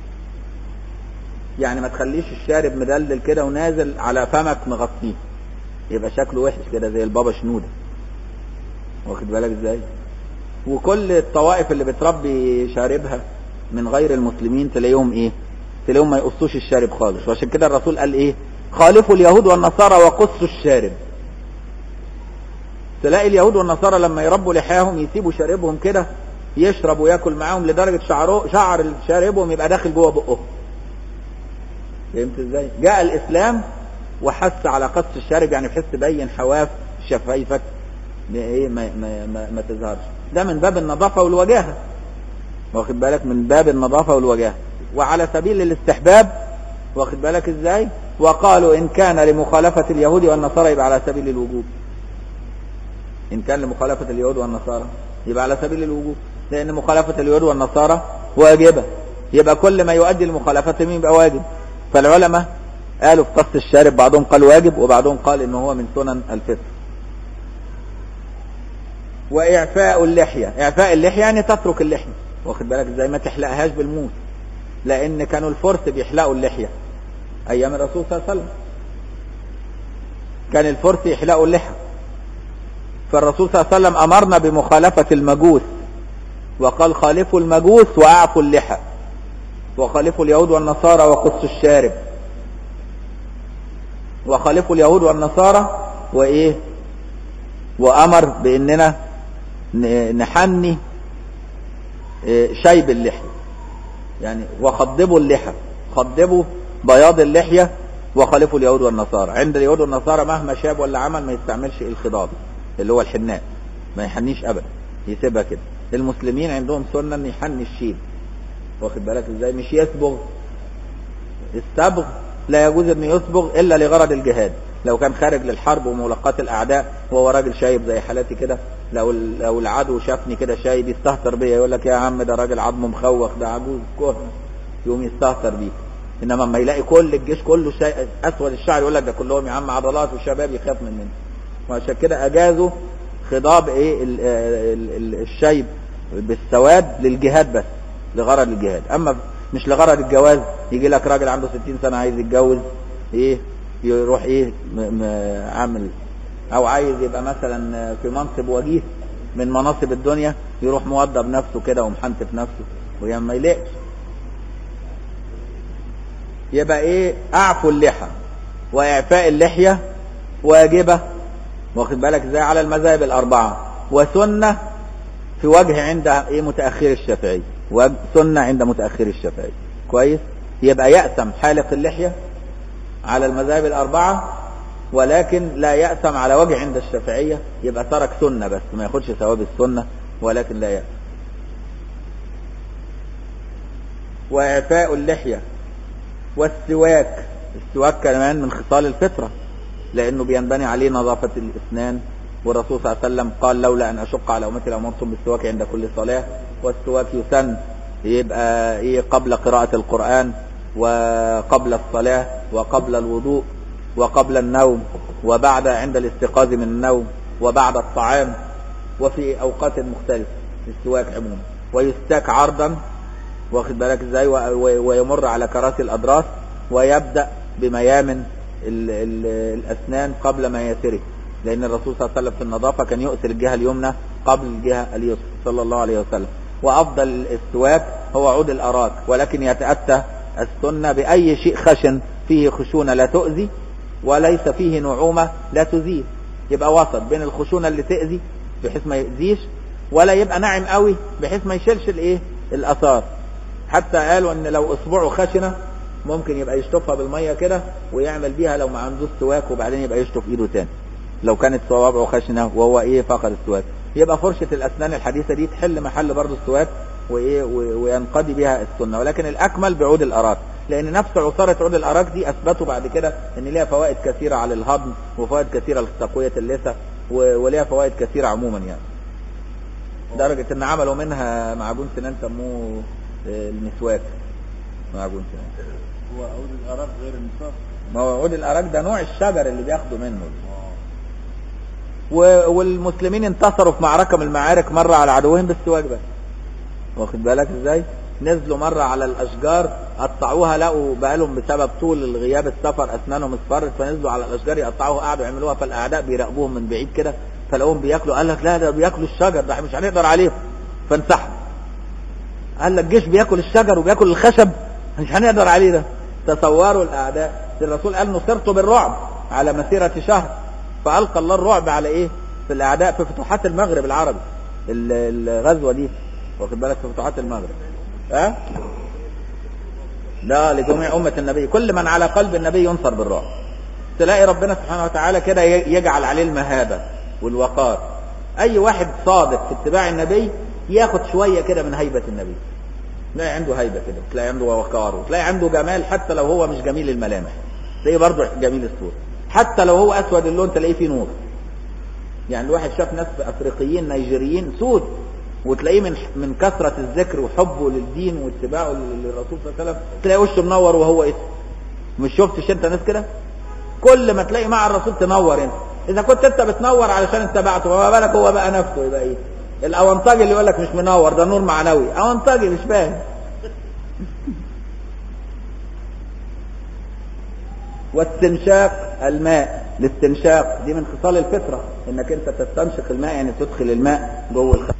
يعني ما تخليش الشارب مدلل كده ونازل على فمك مغطيه يبقى شكله وحش كده زي البابا شنودة واخد بالك ازاي وكل الطوائف اللي بتربي شاربها من غير المسلمين تلاقيهم ايه تلاقيهم ما يقصوش الشارب خالص وعشان كده الرسول قال ايه خالفوا اليهود والنصارى وقصوا الشارب تلاقي اليهود والنصارى لما يربوا لحاهم يسيبوا شاربهم كده يشرب وياكل معاهم لدرجة شعره شعر شاربهم يبقى داخل جوه بقهم فهمت ازاي جاء الاسلام وحث على قص الشارب يعني بحيث تبين حواف شفايفك ما ايه ما, ما, ما, ما تظهرش ده من باب النظافة والوجاهة واخد بالك من باب النظافة والوجاهة وعلى سبيل الاستحباب واخد بالك ازاي وقالوا ان كان لمخالفة اليهود والنصارى يبقى على سبيل الوجوب ان كان لمخالفة اليهود والنصارى يبقى على سبيل الوجوب لان مخالفة اليهود والنصارى واجبة يبقى كل ما يؤدي لمخالفتهم يبقى واجب فالعلماء قالوا في قص الشارب بعضهم قال واجب وبعضهم قال انه هو من سنن الفطر واعفاء اللحية اعفاء اللحية يعني تترك اللحية واخد بالك ازاي ما تحلقهاش بالموس لان كانوا الفرس بيحلقوا اللحية ايام الرسول صلى الله عليه وسلم كان الفرس يحلقوا اللحى فالرسول صلى الله عليه وسلم امرنا بمخالفة المجوس وقال خالفوا المجوس واعفوا اللحى وخالفوا اليهود والنصارى وقصوا الشارب وخالفوا اليهود والنصارى وايه وامر باننا نحني شيب اللحية يعني وخضبوا اللحى خضبوا بياض اللحية وخالفوا اليهود والنصارى عند اليهود والنصارى مهما شاب ولا عمل ما يستعملش الخضاب اللي هو الحناء ما يحنيش ابدا يسيبها كده المسلمين عندهم سنة ان يحني الشيب واخد بالك ازاي مش يصبغ الصبغ لا يجوز ان يصبغ الا لغرض الجهاد لو كان خارج للحرب وملاقات الاعداء وهو راجل شايب زي حالاتي كده لو لو العدو شافني كده شايب يستهتر بيا يقول لك يا عم ده راجل عظمه مخوخ ده عجوز كهن يقوم يستهتر بيه انما لما يلاقي كل الجيش كله شاي... اسود الشعر يقول لك ده كلهم يا عم عضلات وشباب يخاف مننا وعشان كده اجازوا خضاب ايه ال... ال... ال... الشيب بالسواد للجهاد بس لغرض الجهاد اما مش لغرض الجواز يجي لك راجل عنده 60 سنه عايز يتجوز ايه يروح ايه م... م... عامل او عايز يبقى مثلا في منصب وجيه من مناصب الدنيا يروح موضب نفسه كده ومحنتف نفسه ويا ما يلاقش يبقى ايه اعفو اللحى واعفاء اللحية واجبة واخد بالك ازاي على المذاهب الاربعة وسنة في وجه عند ايه متأخر الشافعي وسنة عند متأخر الشافعي كويس يبقى يأثم حالق اللحية على المذاهب الاربعة ولكن لا يأثم على وجه عند الشافعية يبقى ترك سنة بس ما ياخدش ثواب السنة ولكن لا يأثم وإعفاء اللحية والسواك السواك كمان من خصال الفطرة لأنه بينبني عليه نظافة الإسنان والرسول صلى الله عليه وسلم قال لولا أن أشق على أمتي لأمرتم بالسواك عند كل صلاة والسواك يسن يبقى إيه قبل قراءة القرآن وقبل الصلاة وقبل الوضوء وقبل النوم وبعد عند الاستيقاظ من النوم وبعد الطعام وفي أوقات مختلفة السواك عموما ويستاك عرضا واخد بالك ازاي ويمر على كراسي الأضراس ويبدأ بميامن ال ال الأسنان قبل ما يسره لأن الرسول صلى الله عليه وسلم في النظافة كان يؤثر الجهة اليمنى قبل الجهة اليسرى صلى الله عليه وسلم وأفضل السواك هو عود الأراك ولكن يتأتى السنة بأي شيء خشن فيه خشونة لا تؤذي وليس فيه نعومة لا تزيل يبقى وسط بين الخشونة اللي تأذي بحيث ما يأذيش ولا يبقى ناعم قوي بحيث ما يشيلش الايه الأثار حتى قالوا ان لو اصبعه خشنة ممكن يبقى يشطفها بالمية كده ويعمل بيها لو ما عندوش سواك وبعدين يبقى يشطف ايده تاني لو كانت صوابعه خشنة وهو ايه فقد السواك يبقى فرشة الاسنان الحديثة دي تحل محل برضه السواك وايه وينقضي بها السنة ولكن الاكمل بعود الاراك لان نفس عصارة عود الاراك دي اثبتوا بعد كده ان ليها فوائد كثيرة على الهضم وفوائد كثيرة لتقوية اللثة وليها فوائد كثيرة عموما يعني درجة ان عملوا منها معجون سنان سموه المسواك معجون سنان هو عود الأراك غير المسواك ما هو عود الاراك ده نوع الشجر اللي بياخدوا منه و- والمسلمين انتصروا في معركة من المعارك مرة على عدوهم بالسواك بس واخد بالك ازاي نزلوا مرة على الاشجار قطعوها لقوا بقالهم بسبب طول الغياب السفر اسنانهم اصفرت فنزلوا على الاشجار يقطعوها قعدوا يعملوها فالاعداء بيراقبوهم من بعيد كده فلقوهم بياكلوا قال لك لا ده بياكلوا الشجر ده مش هنقدر عليهم فانسحبوا قال لك الجيش بياكل الشجر وبياكل الخشب مش هنقدر عليه ده تصوروا الاعداء الرسول قال نصرت بالرعب على مسيرة شهر فألقى الله الرعب على ايه في الاعداء في فتوحات المغرب العربي ال- الغزوة دي واخد بالك في فتوحات المغرب ها لا لجميع أمة النبي كل من على قلب النبي ينصر بالرعب تلاقي ربنا سبحانه وتعالى كده ي- يجعل عليه المهابة والوقار أي واحد صادق في اتباع النبي ياخد شوية كده من هيبة النبي تلاقي عنده هيبة كده تلاقي عنده وقار وتلاقي عنده جمال حتى لو هو مش جميل الملامح تلاقيه برضه جميل الصورة حتى لو هو أسود اللون تلاقيه فيه نور يعني الواحد شاف ناس افريقيين نيجيريين سود وتلاقيه من من كثرة الذكر وحبه للدين واتباعه للرسول صلى الله عليه وسلم تلاقي وشه منور وهو اسود مش شفتش انت ناس كده كل ما تلاقي مع الرسول تنور انت اذا كنت انت بتنور علشان اتبعته فما بالك هو بقى نفسه يبقى ايه الاونطاجي اللي يقول لك مش منور ده نور معنوي اونطاجي مش فاهم واستنشاق الماء الاستنشاق دي من خصال الفطرة انك انت تستنشق الماء يعني تدخل الماء جوه الخ...